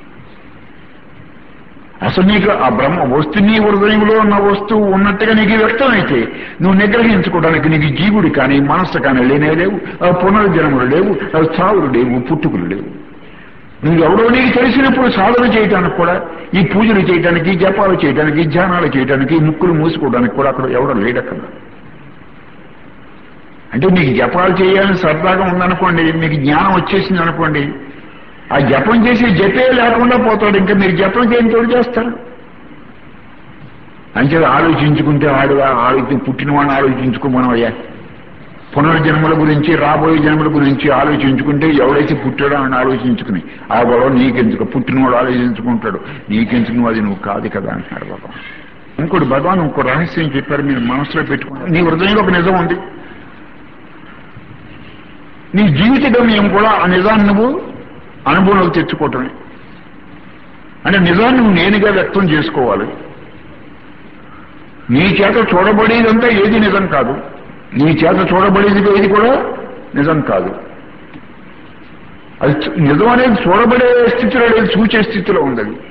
అసలు నీకు ఆ బ్రహ్మ వస్తు నీ హృదయంలో ఉన్న వస్తువు ఉన్నట్టుగా నీకు వ్యక్తమైతే నువ్వు నిగ్రహించుకోవడానికి నీకు జీవుడు కానీ మనస్సు కానీ లేనే లేవు ఆ పునర్జన్మలు లేవు ఆ చావులు లేవు పుట్టుకులు లేవు నువ్వు ఎవడో నీకు తెలిసినప్పుడు సాధన చేయడానికి కూడా ఈ పూజలు చేయడానికి జపాలు చేయడానికి ధ్యానాలు చేయడానికి ముక్కులు మూసుకోవడానికి కూడా అక్కడ ఎవడో లేడక్కడ అంటే నీకు జపాలు చేయాలని సరదాగా ఉందనుకోండి మీకు జ్ఞానం వచ్చేసింది అనుకోండి ఆ జపం చేసి జపే లేకుండా పోతాడు ఇంకా మీరు జపం చేయని తోడు చేస్తారు అంతే ఆలోచించుకుంటే ఆడు ఆలోచి పుట్టినవాడిని ఆలోచించుకోమనం అయ్యా పునర్జన్మల గురించి రాబోయే జన్మల గురించి ఆలోచించుకుంటే ఎవడైతే పుట్టాడో అని ఆలోచించుకుని ఆ గొడవ నీకెందుకు పుట్టినవాడు ఆలోచించుకుంటాడు నీకెందుకు నువ్వు అది నువ్వు కాదు కదా అంటున్నాడు భగవాన్ ఇంకోటి భగవాన్ ఇంకో రహస్యం చెప్పారు మీరు మనసులో పెట్టుకున్నారు నీ హృదయంలో ఒక నిజం ఉంది నీ జీవిత గమ్యం కూడా ఆ నిజాన్ని నువ్వు అనుభవంలోకి తెచ్చుకోవటమే అంటే నిజాన్ని నువ్వు నేనుగా వ్యక్తం చేసుకోవాలి నీ చేత చూడబడేదంతా ఏది నిజం కాదు నీ చేత చూడబడేది ఏది కూడా నిజం కాదు అది చూ- నిజం అనేది చూడబడే స్థితిలో లేదు చూచే స్థితిలో ఉంది అది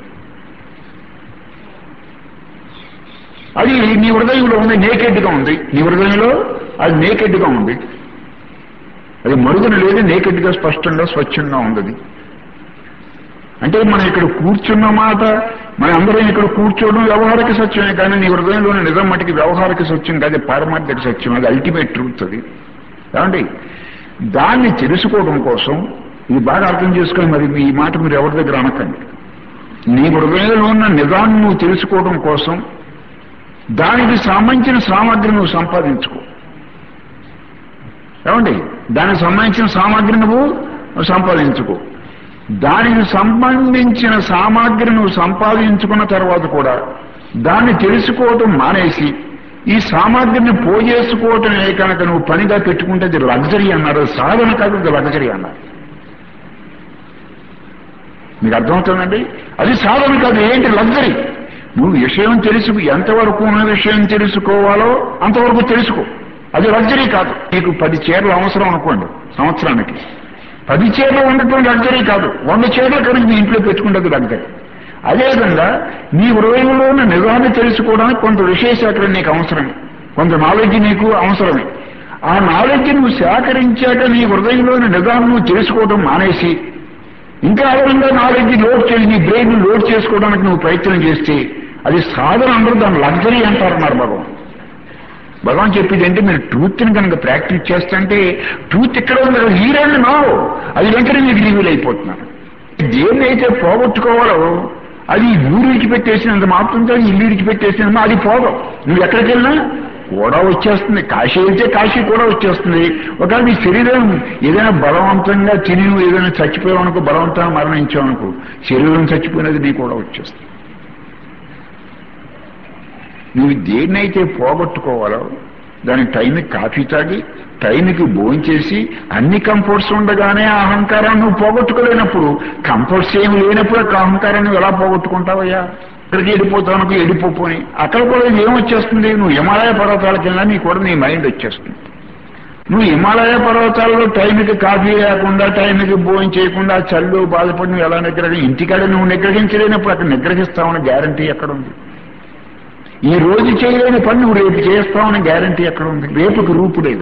అది నీ హృదయంలో ఉంది నేకెడ్గా ఉంది నీ హృదయంలో అది నేకెడ్గా ఉంది అది మరుగున లేదు నేకెడ్గా స్పష్టంగా స్వచ్ఛంగా ఉంది అది అంటే మనం ఇక్కడ కూర్చున్న మాట మన అందరం ఇక్కడ కూర్చోవడం వ్యవహారిక సత్యమే కానీ నీ హృదయంలోని నిజం మటుకి వ్యవహారిక సత్యం కాదు పారమార్థిక సత్యం అది అల్టిమేట్ ట్రూత్ అది ఏమండి దాన్ని తెలుసుకోవడం కోసం ఇది బాగా అర్థం చేసుకొని మరి మీ ఈ మాట మీరు ఎవరి దగ్గర అనకండి నీ హృదయంలో ఉన్న నిజాన్ని నువ్వు తెలుసుకోవడం కోసం దానికి సంబంధించిన సామాగ్రి నువ్వు సంపాదించుకో ఏమండి దానికి సంబంధించిన సామాగ్రి నువ్వు సంపాదించుకో దానికి సంబంధించిన సామాగ్రి నువ్వు సంపాదించుకున్న తర్వాత కూడా దాన్ని తెలుసుకోవటం మానేసి ఈ సామాగ్రిని పోజేసుకోవటమే కనుక నువ్వు పనిగా పెట్టుకుంటే అది లగ్జరీ అన్నారు సాధన కాదు అది లగ్జరీ అన్నారు మీకు అర్థమవుతుందండి అది సాధన కాదు ఏంటి లగ్జరీ నువ్వు విషయం తెలుసు ఎంతవరకు ఉన్న విషయం తెలుసుకోవాలో అంతవరకు తెలుసుకో అది లగ్జరీ కాదు నీకు పది చీరలు అవసరం అనుకోండి సంవత్సరానికి పది చీరలు ఉండటం లగ్జరీ కాదు వంద చీరలు కనుక నీ ఇంట్లో పెట్టుకుంటే లగ్జరీ అదేవిధంగా నీ హృదయంలో ఉన్న నిజాన్ని తెలుసుకోవడానికి కొంత విషయ సేకరణ నీకు అవసరమే కొంత నాలెడ్జ్ నీకు అవసరమే ఆ నాలెడ్జ్ నువ్వు సేకరించాక నీ హృదయంలోని నిజాన్ని నువ్వు తెలుసుకోవడం మానేసి ఇంకా అదనంగా నాలెడ్జ్ లోడ్ చేసి నీ బ్రెయిన్ లోడ్ చేసుకోవడానికి నువ్వు ప్రయత్నం చేస్తే అది సాధన అందరూ దాని లగ్జరీ అంటారన్నారు భగవాన్ భగవాన్ చెప్పేది అంటే మీరు ట్రూత్ని కనుక ప్రాక్టీస్ చేస్తుంటే ట్రూత్ ఇక్కడ ఉంది కదా ఈ రెండు నో అది వెంటనే మీకు రివీల్ అయిపోతున్నారు దేన్ని అయితే పోగొట్టుకోవాలో అది ఊరు విడిచిపెట్టేసినంత మాత్రంతో ఇల్లు విడిచిపెట్టేసినంత అది పోదు నువ్వు ఎక్కడికి వెళ్ళినా కూడా వచ్చేస్తుంది కాశీ వెళ్తే కాశీ కూడా వచ్చేస్తుంది ఒకవేళ నీ శరీరం ఏదైనా బలవంతంగా తిని నువ్వు ఏదైనా చచ్చిపోయావనుకో బలవంతంగా మరణించావనుకో శరీరం చచ్చిపోయినది నీ కూడా వచ్చేస్తుంది నువ్వు దేన్నైతే పోగొట్టుకోవాలో దాని టైంకి కాఫీ తాగి టైంకి భోంచేసి అన్ని కంఫర్ట్స్ ఉండగానే ఆ అహంకారాన్ని నువ్వు పోగొట్టుకోలేనప్పుడు కంఫర్ట్స్ ఏమి లేనప్పుడు ఆ అహంకారాన్ని నువ్వు ఎలా పోగొట్టుకుంటావయ్యా ఇక్కడికి వెళ్ళిపోతానికి వెళ్ళిపోపోని అక్కడ కూడా ఏమొచ్చేస్తుంది నువ్వు హిమాలయ పర్వతాలకు వెళ్ళినా నీ కూడా నీ మైండ్ వచ్చేస్తుంది నువ్వు హిమాలయ పర్వతాల్లో టైంకి కాఫీ లేకుండా టైంకి భోజనం చేయకుండా చల్లు బాధపడి నువ్వు ఎలా నిగ్రహం ఇంటికాడ నువ్వు నిగ్రహించలేనప్పుడు అక్కడ నిగ్రహిస్తావని గ్యారంటీ ఎక్కడ ఉంది ఈ రోజు చేయలేని పని నువ్వు రేపు చేస్తావని గ్యారంటీ ఎక్కడ ఉంది రేపుకి రూపు లేదు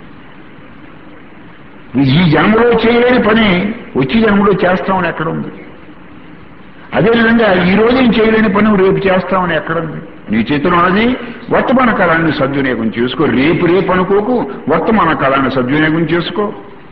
ఈ జన్మలో చేయలేని పని వచ్చి జన్మలో చేస్తామని ఎక్కడ ఉంది అదేవిధంగా ఈ రోజు నేను చేయలేని పని నువ్వు రేపు చేస్తామని ఎక్కడ ఉంది నీ చేతిలో ఉన్నది వర్తమాన కాలాన్ని సద్వినియోగం చేసుకో రేపు రేపు అనుకోకు వర్తమాన కాలాన్ని సద్వినియోగం చేసుకో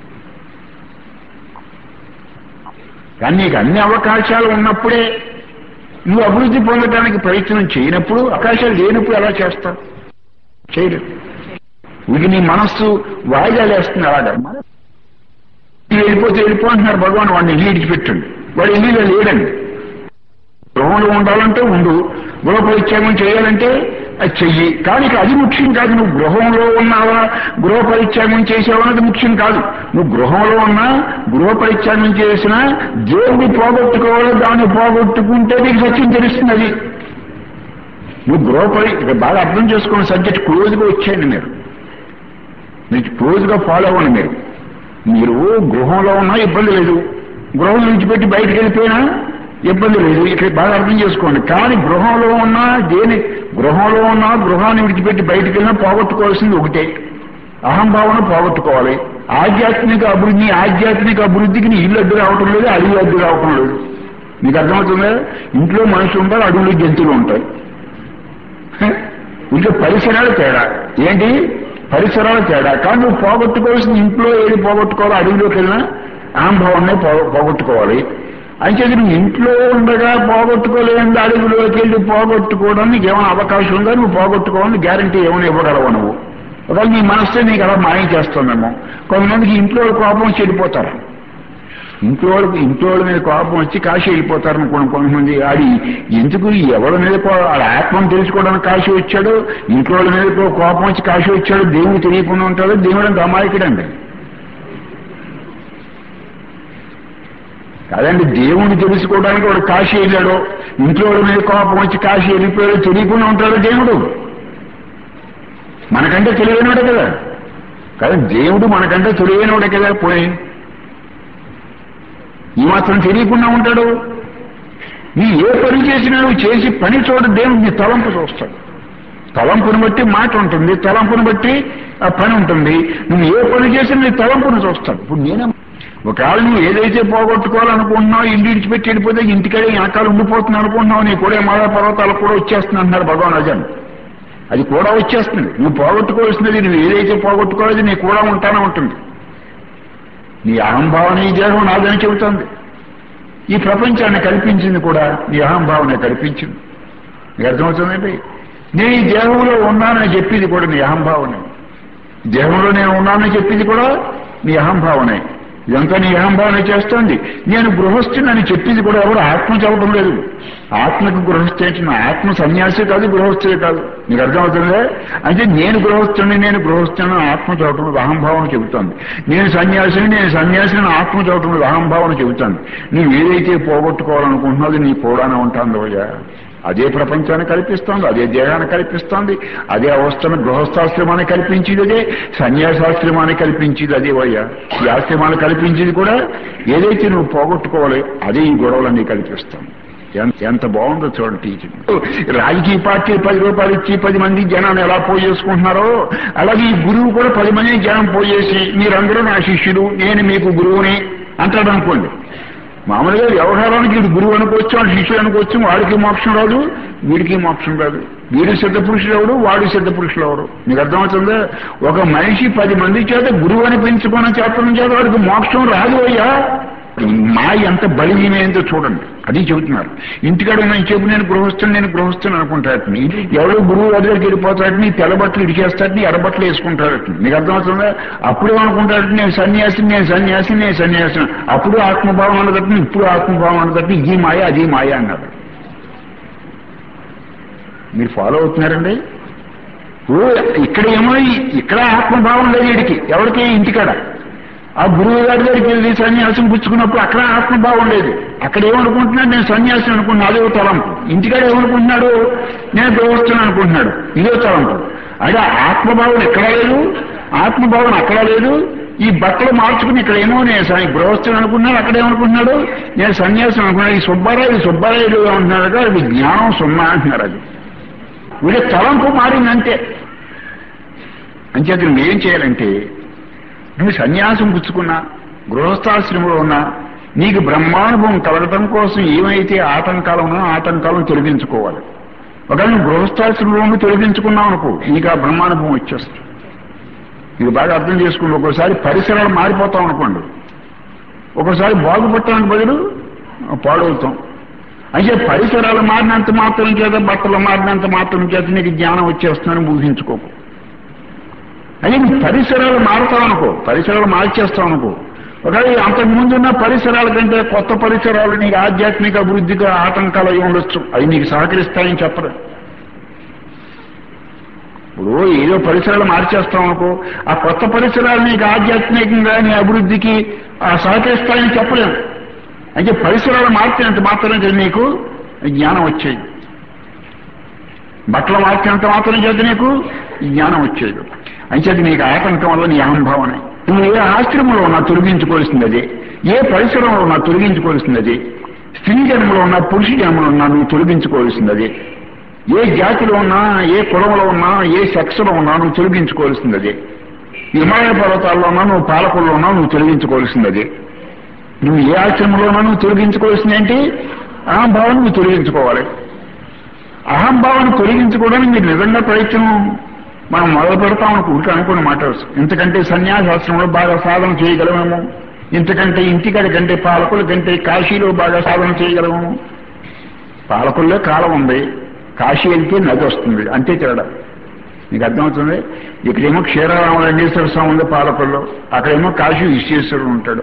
కానీ నీకు అన్ని అవకాశాలు ఉన్నప్పుడే నువ్వు అభివృద్ధి పొందడానికి ప్రయత్నం చేయనప్పుడు అవకాశాలు లేనప్పుడు ఎలా చేస్తావు చేయలేదు ఇది నీ మనస్సు వాయిదాలు వేస్తుంది అలాగా ఇల్లు వెళ్ళిపోతే వెళ్ళిపో అంటున్నారు భగవాన్ వాడిని ఇల్లు ఇడిచిపెట్టండి వాడు ఇల్లులో లేడండి గృహంలో ఉండాలంటే ఉండు గృహ పరిత్యాగం చేయాలంటే అది చెయ్యి కానీ ఇక అది ముఖ్యం కాదు నువ్వు గృహంలో ఉన్నావా గృహ పరిత్యాగం చేసావా అన్నది ముఖ్యం కాదు నువ్వు గృహంలో ఉన్నా గృహ పరిత్యాగం చేసినా దేవుడి పోగొట్టుకోవాలో దాన్ని పోగొట్టుకుంటే నీకు సత్యం తెలుస్తుంది అది నువ్వు గృహ పరి ఇక బాగా అర్థం చేసుకున్న సబ్జెక్ట్ క్లోజ్గా వచ్చేయండి మీరు మీకు క్లోజ్గా ఫాలో అవ్వండి మీరు మీరు గృహంలో ఉన్నా ఇబ్బంది లేదు గృహం విడిచిపెట్టి బయటకు వెళ్ళిపోయినా ఇబ్బంది లేదు ఇక్కడ బాగా అర్థం చేసుకోండి కానీ గృహంలో ఉన్నా దేని గృహంలో ఉన్నా గృహాన్ని విడిచిపెట్టి బయటకు వెళ్ళినా పోగొట్టుకోవాల్సింది ఒకటే అహంభావన పోగొట్టుకోవాలి ఆధ్యాత్మిక అభివృద్ధి ఆధ్యాత్మిక అభివృద్ధికి నీ ఇల్లు అడ్డు రావటం లేదు అడుగు అడ్డు రావటం లేదు మీకు అర్థమవుతుందా ఇంట్లో మనుషులు ఉంటారు అడుగులు జంతువులు ఉంటాయి ఇంకా పరిసరాలు తేడా ఏంటి పరిసరాలు తేడా కానీ నువ్వు పోగొట్టుకోవాల్సిన ఇంట్లో ఏది పోగొట్టుకోవాలో అడవిలోకి వెళ్ళినా అహంభావాన్ని పో- పోగొట్టుకోవాలి అంచేది నువ్వు ఇంట్లో ఉండగా పోగొట్టుకోలేని అడుగులోకి వెళ్ళి పోగొట్టుకోవడానికి ఏమైనా అవకాశం ఉందా నువ్వు పోగొట్టుకోవాలని గ్యారంటీ ఏమైనా ఇవ్వగలవు నువ్వు ఒకవేళ నీ మనస్తే నీకు అలా మాయం చేస్తుందేమో కొంతమందికి ఇంట్లో వాళ్ళ కోపం వచ్చి వెళ్ళిపోతారు ఇంట్లో వాళ్ళకి ఇంట్లో వాళ్ళ మీద కోపం వచ్చి కాశీ వెళ్ళిపోతారు అనుకోండి కొంతమంది ఆడి ఎందుకు ఎవరి మీద కో- వాళ్ళ ఆత్మను తెలుసుకోవడానికి కాశీ వచ్చాడు ఇంట్లో వాళ్ళ మీద కో- కోపం వచ్చి కాశీ వచ్చాడు దేవుడు తెలియకుండా ఉంటాడు దేవుడు అంత అమాయకుడండి కాదండి దేవుణ్ణి తెలుసుకోవడానికి వాడు కాశీ వెళ్ళాడు ఇంట్లో వాళ్ళ మీద కోపం వచ్చి కాశీ వెళ్ళిపోయాడు తెలియకుండా ఉంటాడు దేవుడు మనకంటే తెలివైనవాడే కదా కానీ దేవుడు మనకంటే తెలివైనవాడే కదా పోయి ఈ మాత్రం తెలియకుండా ఉంటాడు నీ ఏ పని చేసినా నువ్వు చేసి పని చూడ దేవుడు నీ తలంపు చూస్తాడు తలంపును బట్టి మాట ఉంటుంది తలంపును బట్టి ఆ పని ఉంటుంది నువ్వు ఏ పని చేసినా నీ తలంపును చూస్తాడు ఇప్పుడు నేనే ఒకవేళ నువ్వు ఏదైతే పోగొట్టుకోవాలనుకుంటున్నావు ఇల్లు విడిచిపెట్టి వెళ్ళిపోతే ఇంటికాడే వెనకాల ఉండిపోతున్నావు అనుకుంటున్నావు నీ కూడా మాలా పర్వతాలకు కూడా వచ్చేస్తుంది అంటున్నారు భగవాన్ అజన్ అది కూడా వచ్చేస్తుంది నువ్వు పోగొట్టుకోవాల్సినది నువ్వు ఏదైతే పోగొట్టుకోవాలి నీ కూడా ఉంటానే ఉంటుంది నీ అహంభావన ఈ దేహం నాదని చెబుతోంది ఈ ప్రపంచాన్ని కల్పించింది కూడా నీ అహంభావన కల్పించింది నీకు అర్థమవుతుందండి నేను ఈ దేహంలో ఉన్నానని చెప్పింది కూడా నీ అహంభావనే దేహంలో నేను ఉన్నానని చెప్పింది కూడా నీ అహంభావనే ఇదంతా నీ అహంభావన చేస్తోంది నేను గృహస్థునని చెప్పింది కూడా ఎవరు ఆత్మ చెప్పడం లేదు ఆత్మకు గృహస్థి అంటే నా ఆత్మ సన్యాసి కాదు గృహస్థే కాదు నీకు అర్థమవుతుందే అంటే నేను గృహస్థుని నేను గృహస్థుని ఆత్మ చూడటం లేదు అహంభావన చెబుతోంది నేను సన్యాసిని నేను సన్యాసిని ఆత్మ చూడటం లేదు అహంభావన చెబుతోంది నువ్వు ఏదైతే పోగొట్టుకోవాలనుకుంటున్నావు అది నీ కూడానే ఉంటుంది అయ్యా అదే ప్రపంచాన్ని కల్పిస్తోంది అదే దేహాన్ని కల్పిస్తోంది అదే అవస్థను గృహస్థాశ్రమాన్ని కల్పించేది అదే సన్యాసాశ్రమాన్ని కల్పించేది అదే వయ్యా ఈ ఆశ్రమాన్ని కల్పించేది కూడా ఏదైతే నువ్వు పోగొట్టుకోవాలి అదే ఈ గొడవలన్నీ కల్పిస్తాను ఎంత ఎంత బాగుందో చూడండి టీచింగ్ రాజకీయ పార్టీ పది రూపాయలు ఇచ్చి పది మంది జనాన్ని ఎలా పోయి చేసుకుంటున్నారో అలాగే ఈ గురువు కూడా పది మంది జనం పోయేసి మీరందరూ నా శిష్యులు నేను మీకు గురువుని అంటాడు అనుకోండి మామూలుగా వ్యవహారానికి వీడు గురువు అనుకోవచ్చు వాడు శిష్యుడు అనుకోవచ్చు వాడికి మోక్షం రాదు వీడికి మోక్షం రాదు వీడు సిద్ధ పురుషులు ఎవడు వాడు సిద్ధ పురుషులు ఎవరు మీకు అర్థమవుతుందా ఒక మనిషి పది మంది చేత గురువు అనిపించుకున్న చేతనం చేత వాడికి మోక్షం రాదు అయ్యా మా ఎంత బలీయమేందో చూడండి అది చెబుతున్నారు ఇంటికాడ నేను చెప్పు నేను గృహస్థుని నేను గృహస్థుని అనుకుంటాడని ఎవడో గురువు దగ్గరికి వెళ్ళిపోతాడని తెల్ల బట్టలు ఇడిచేస్తాడని ఎర్రబట్టలు వేసుకుంటాడని మీకు అర్థమవుతుందా అప్పుడు ఏమనుకుంటాడని నేను సన్యాసిని నేను సన్యాసిని నేను సన్యాసిని అప్పుడు ఆత్మభావం అన్నదట్టు ఇప్పుడు ఆత్మభావం అన్నదట్టు ఈ మాయ అది మాయ అన్నాడు మీరు ఫాలో అవుతున్నారండి ఓ ఇక్కడ ఏమో ఇక్కడ ఆత్మభావం లేదు వీడికి ఎవరికి ఇంటికాడ ఆ గురువు గారి దగ్గరికి వెళ్ళి సన్యాసం పుచ్చుకున్నప్పుడు అక్కడ ఆత్మభావం లేదు అక్కడ ఏమనుకుంటున్నాడు నేను సన్యాసం అనుకున్నాను అదే తలంపు ఇంటికాడ ఏమనుకుంటున్నాడు నేను గృహస్థుని అనుకుంటున్నాడు ఇదో తలంపు అదే ఆత్మభావం ఎక్కడ లేదు ఆత్మభావం అక్కడ లేదు ఈ బట్టలు మార్చుకుని ఇక్కడ ఏమో నేను స- గృహస్థుని అనుకున్నాడు అక్కడ ఏమనుకుంటున్నాడు నేను సన్యాసం అనుకున్నాడు ఈ సుబ్బారాయుడు సుబ్బారాయుడు అంటున్నాడు కదా అది జ్ఞానం సున్నా అంటున్నారు అది వీళ్ళ తలంపు మారిందంతే అంచేత నువ్వు ఏం చేయాలంటే నువ్వు సన్యాసం పుచ్చుకున్నా గృహస్థాశ్రమంలో ఉన్నా నీకు బ్రహ్మానుభవం కలగటం కోసం ఏమైతే ఆటంకాలు ఉన్నా ఆటంకాలను తొలగించుకోవాలి ఒకవేళ నువ్వు గృహస్థాశ్రమంలో తొలగించుకున్నావు అనుకో నీకు ఆ బ్రహ్మానుభవం వచ్చేస్తుంది ఇది బాగా అర్థం చేసుకోండి ఒక్కోసారి పరిసరాలు మారిపోతాం అనుకోండి ఒక్కోసారి బాగుపడటానికి బదులు పాడవుతాం అయితే పరిసరాలు మారినంత మాత్రం చేత బట్టలు మారినంత మాత్రం చేత నీకు జ్ఞానం వచ్చేస్తుందని ఊహించుకోకు అదే నీ పరిసరాలు మారుతావు అనుకో పరిసరాలు మార్చేస్తావు అనుకో ఒకవేళ అంతకు ముందున్న పరిసరాల కంటే కొత్త పరిసరాలు నీకు ఆధ్యాత్మిక అభివృద్ధికి ఆటంకాలు అయి ఉండొచ్చు అవి నీకు సహకరిస్తాయని చెప్పరు ఇప్పుడు ఏదో పరిసరాలు మార్చేస్తాం అనుకో ఆ కొత్త పరిసరాలు నీకు ఆధ్యాత్మికంగా నీ అభివృద్ధికి ఆ సహకరిస్తాయని చెప్పలేము అంటే పరిసరాలు మార్చినంత మాత్రం చేత నీకు జ్ఞానం వచ్చేది బట్టలు మార్చినంత మాత్రం చేత నీకు జ్ఞానం వచ్చేది అంచేది నీకు ఆటంకం వల్ల నీ అహంభావన నువ్వు ఏ ఆశ్రమంలో ఉన్నా తొలగించుకోవాల్సింది అదే ఏ పరిసరంలో ఉన్నా తొలగించుకోవాల్సింది అదే స్త్రీ జన్మలో ఉన్నా పురుష జన్మలో ఉన్నా నువ్వు తొలగించుకోవాల్సింది అదే ఏ జాతిలో ఉన్నా ఏ కులంలో ఉన్నా ఏ సెక్స్లో ఉన్నా నువ్వు తొలగించుకోవాల్సింది అదే హిమాలయ పర్వతాల్లో ఉన్నా నువ్వు పాలకుల్లో ఉన్నా నువ్వు తొలగించుకోవాల్సింది అదే నువ్వు ఏ ఆశ్రమంలో ఉన్నా నువ్వు తొలగించుకోవాల్సింది ఏంటి అహంభావం నువ్వు తొలగించుకోవాలి అహంభావం తొలగించుకోవడానికి మీరు నిజంగా ప్రయత్నం మనం మొదలు పెడతాం అనుకో ఊరికే అనుకున్న మాట ఇంతకంటే సన్యాసాశ్రమంలో బాగా సాధన చేయగలమేమో ఇంతకంటే ఇంటికాడ కంటే పాలకుల కంటే కాశీలో బాగా సాధన చేయగలము పాలకుల్లో కాలం ఉంది కాశీ వెళ్తే నది వస్తుంది అంతే తేడా నీకు అర్థమవుతుంది ఇక్కడేమో క్షీరారామలింగేశ్వర స్వామి ఉంది పాలకుల్లో అక్కడేమో కాశీ విశ్వేశ్వరుడు ఉంటాడు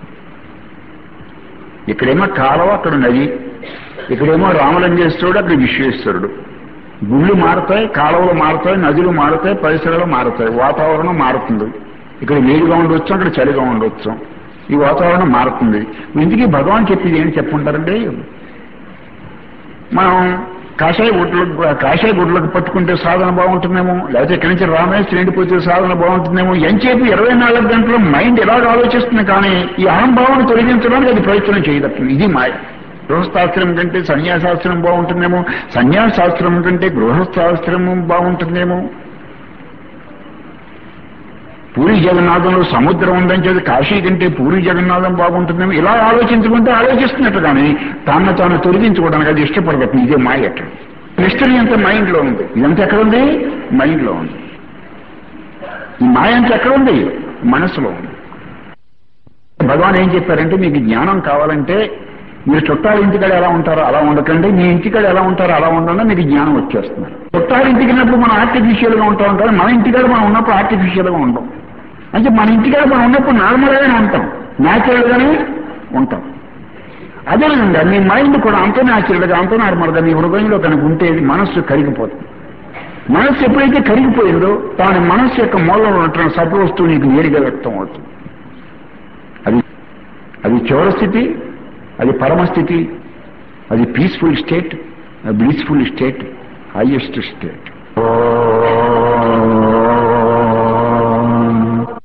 ఇక్కడేమో కాలువ అక్కడ నది ఇక్కడేమో రామలింగేశ్వరుడు అక్కడ విశ్వేశ్వరుడు గుళ్ళు మారుతాయి కాలువలు మారుతాయి నదులు మారుతాయి పరిసరాలు మారుతాయి వాతావరణం మారుతుంది ఇక్కడ వేడిగా ఉండొచ్చు అక్కడ చలిగా ఉండొచ్చు ఈ వాతావరణం మారుతుంది ఇందుకే భగవాన్ చెప్పింది ఏంటి చెప్పుంటారంటే మనం కాషాయ గుడ్లకు కాషాయ గుడ్లకు పట్టుకుంటే సాధన బాగుంటుందేమో లేకపోతే ఇక్కడి నుంచి రామేశ్వరం ఎండిపోతే సాధన బాగుంటుందేమో ఎంచేపు ఇరవై నాలుగు గంటలు మైండ్ ఎలాగ ఆలోచిస్తుంది కానీ ఈ అహంభావాన్ని తొలగించడానికి అది ప్రయత్నం చేయదట్టుంది ఇది మాయ గృహస్థాశ్రమం కంటే సన్యాసాశ్రమం బాగుంటుందేమో సన్యాసాశ్రమం కంటే గృహస్థాశ్రమం బాగుంటుందేమో పూరి జగన్నాథంలో సముద్రం ఉందని చెప్పి కాశీ కంటే పూరి జగన్నాథం బాగుంటుందేమో ఇలా ఆలోచించుకుంటే ఆలోచిస్తున్నట్టు కానీ తాను తాను తొలగించుకోవడానికి అది ఇష్టపడదు ఇదే మాయ ఎక్కడ మిస్టరీ అంతా మైండ్ లో ఉంది ఇదంతా ఎక్కడ ఉంది మైండ్ లో ఉంది ఈ మాయ అంతా ఎక్కడ ఉంది మనసులో ఉంది భగవాన్ ఏం చెప్పారంటే మీకు జ్ఞానం కావాలంటే మీరు చుట్టాల ఇంటికాడ ఎలా ఉంటారో అలా ఉండకండి మీ ఇంటికాడ ఎలా ఉంటారో అలా ఉండకుండా మీకు జ్ఞానం వచ్చేస్తున్నారు చుట్టాల ఇంటికి వెళ్ళినప్పుడు మనం ఆర్టిఫిషియల్ గా ఉంటాం కానీ మన ఇంటికాడ మనం ఉన్నప్పుడు ఆర్టిఫిషియల్ గా ఉంటాం అంటే మన ఇంటికాడ మనం ఉన్నప్పుడు నార్మల్ గానే ఉంటాం న్యాచురల్ గానే ఉంటాం అదేవిధంగా మీ మైండ్ కూడా అంత న్యాచురల్ గా అంత నార్మల్ గా మీ హృదయంలో కనుక ఉంటే మనస్సు కరిగిపోతుంది మనస్సు ఎప్పుడైతే కరిగిపోయిందో తాను మనస్సు యొక్క మూలంలో ఉన్నటువంటి సద్వస్తువు నీకు నేరుగా వ్యక్తం అవుతుంది అది అది చివరి స్థితి అది పరమస్థితి అది peaceful state blissful state highest state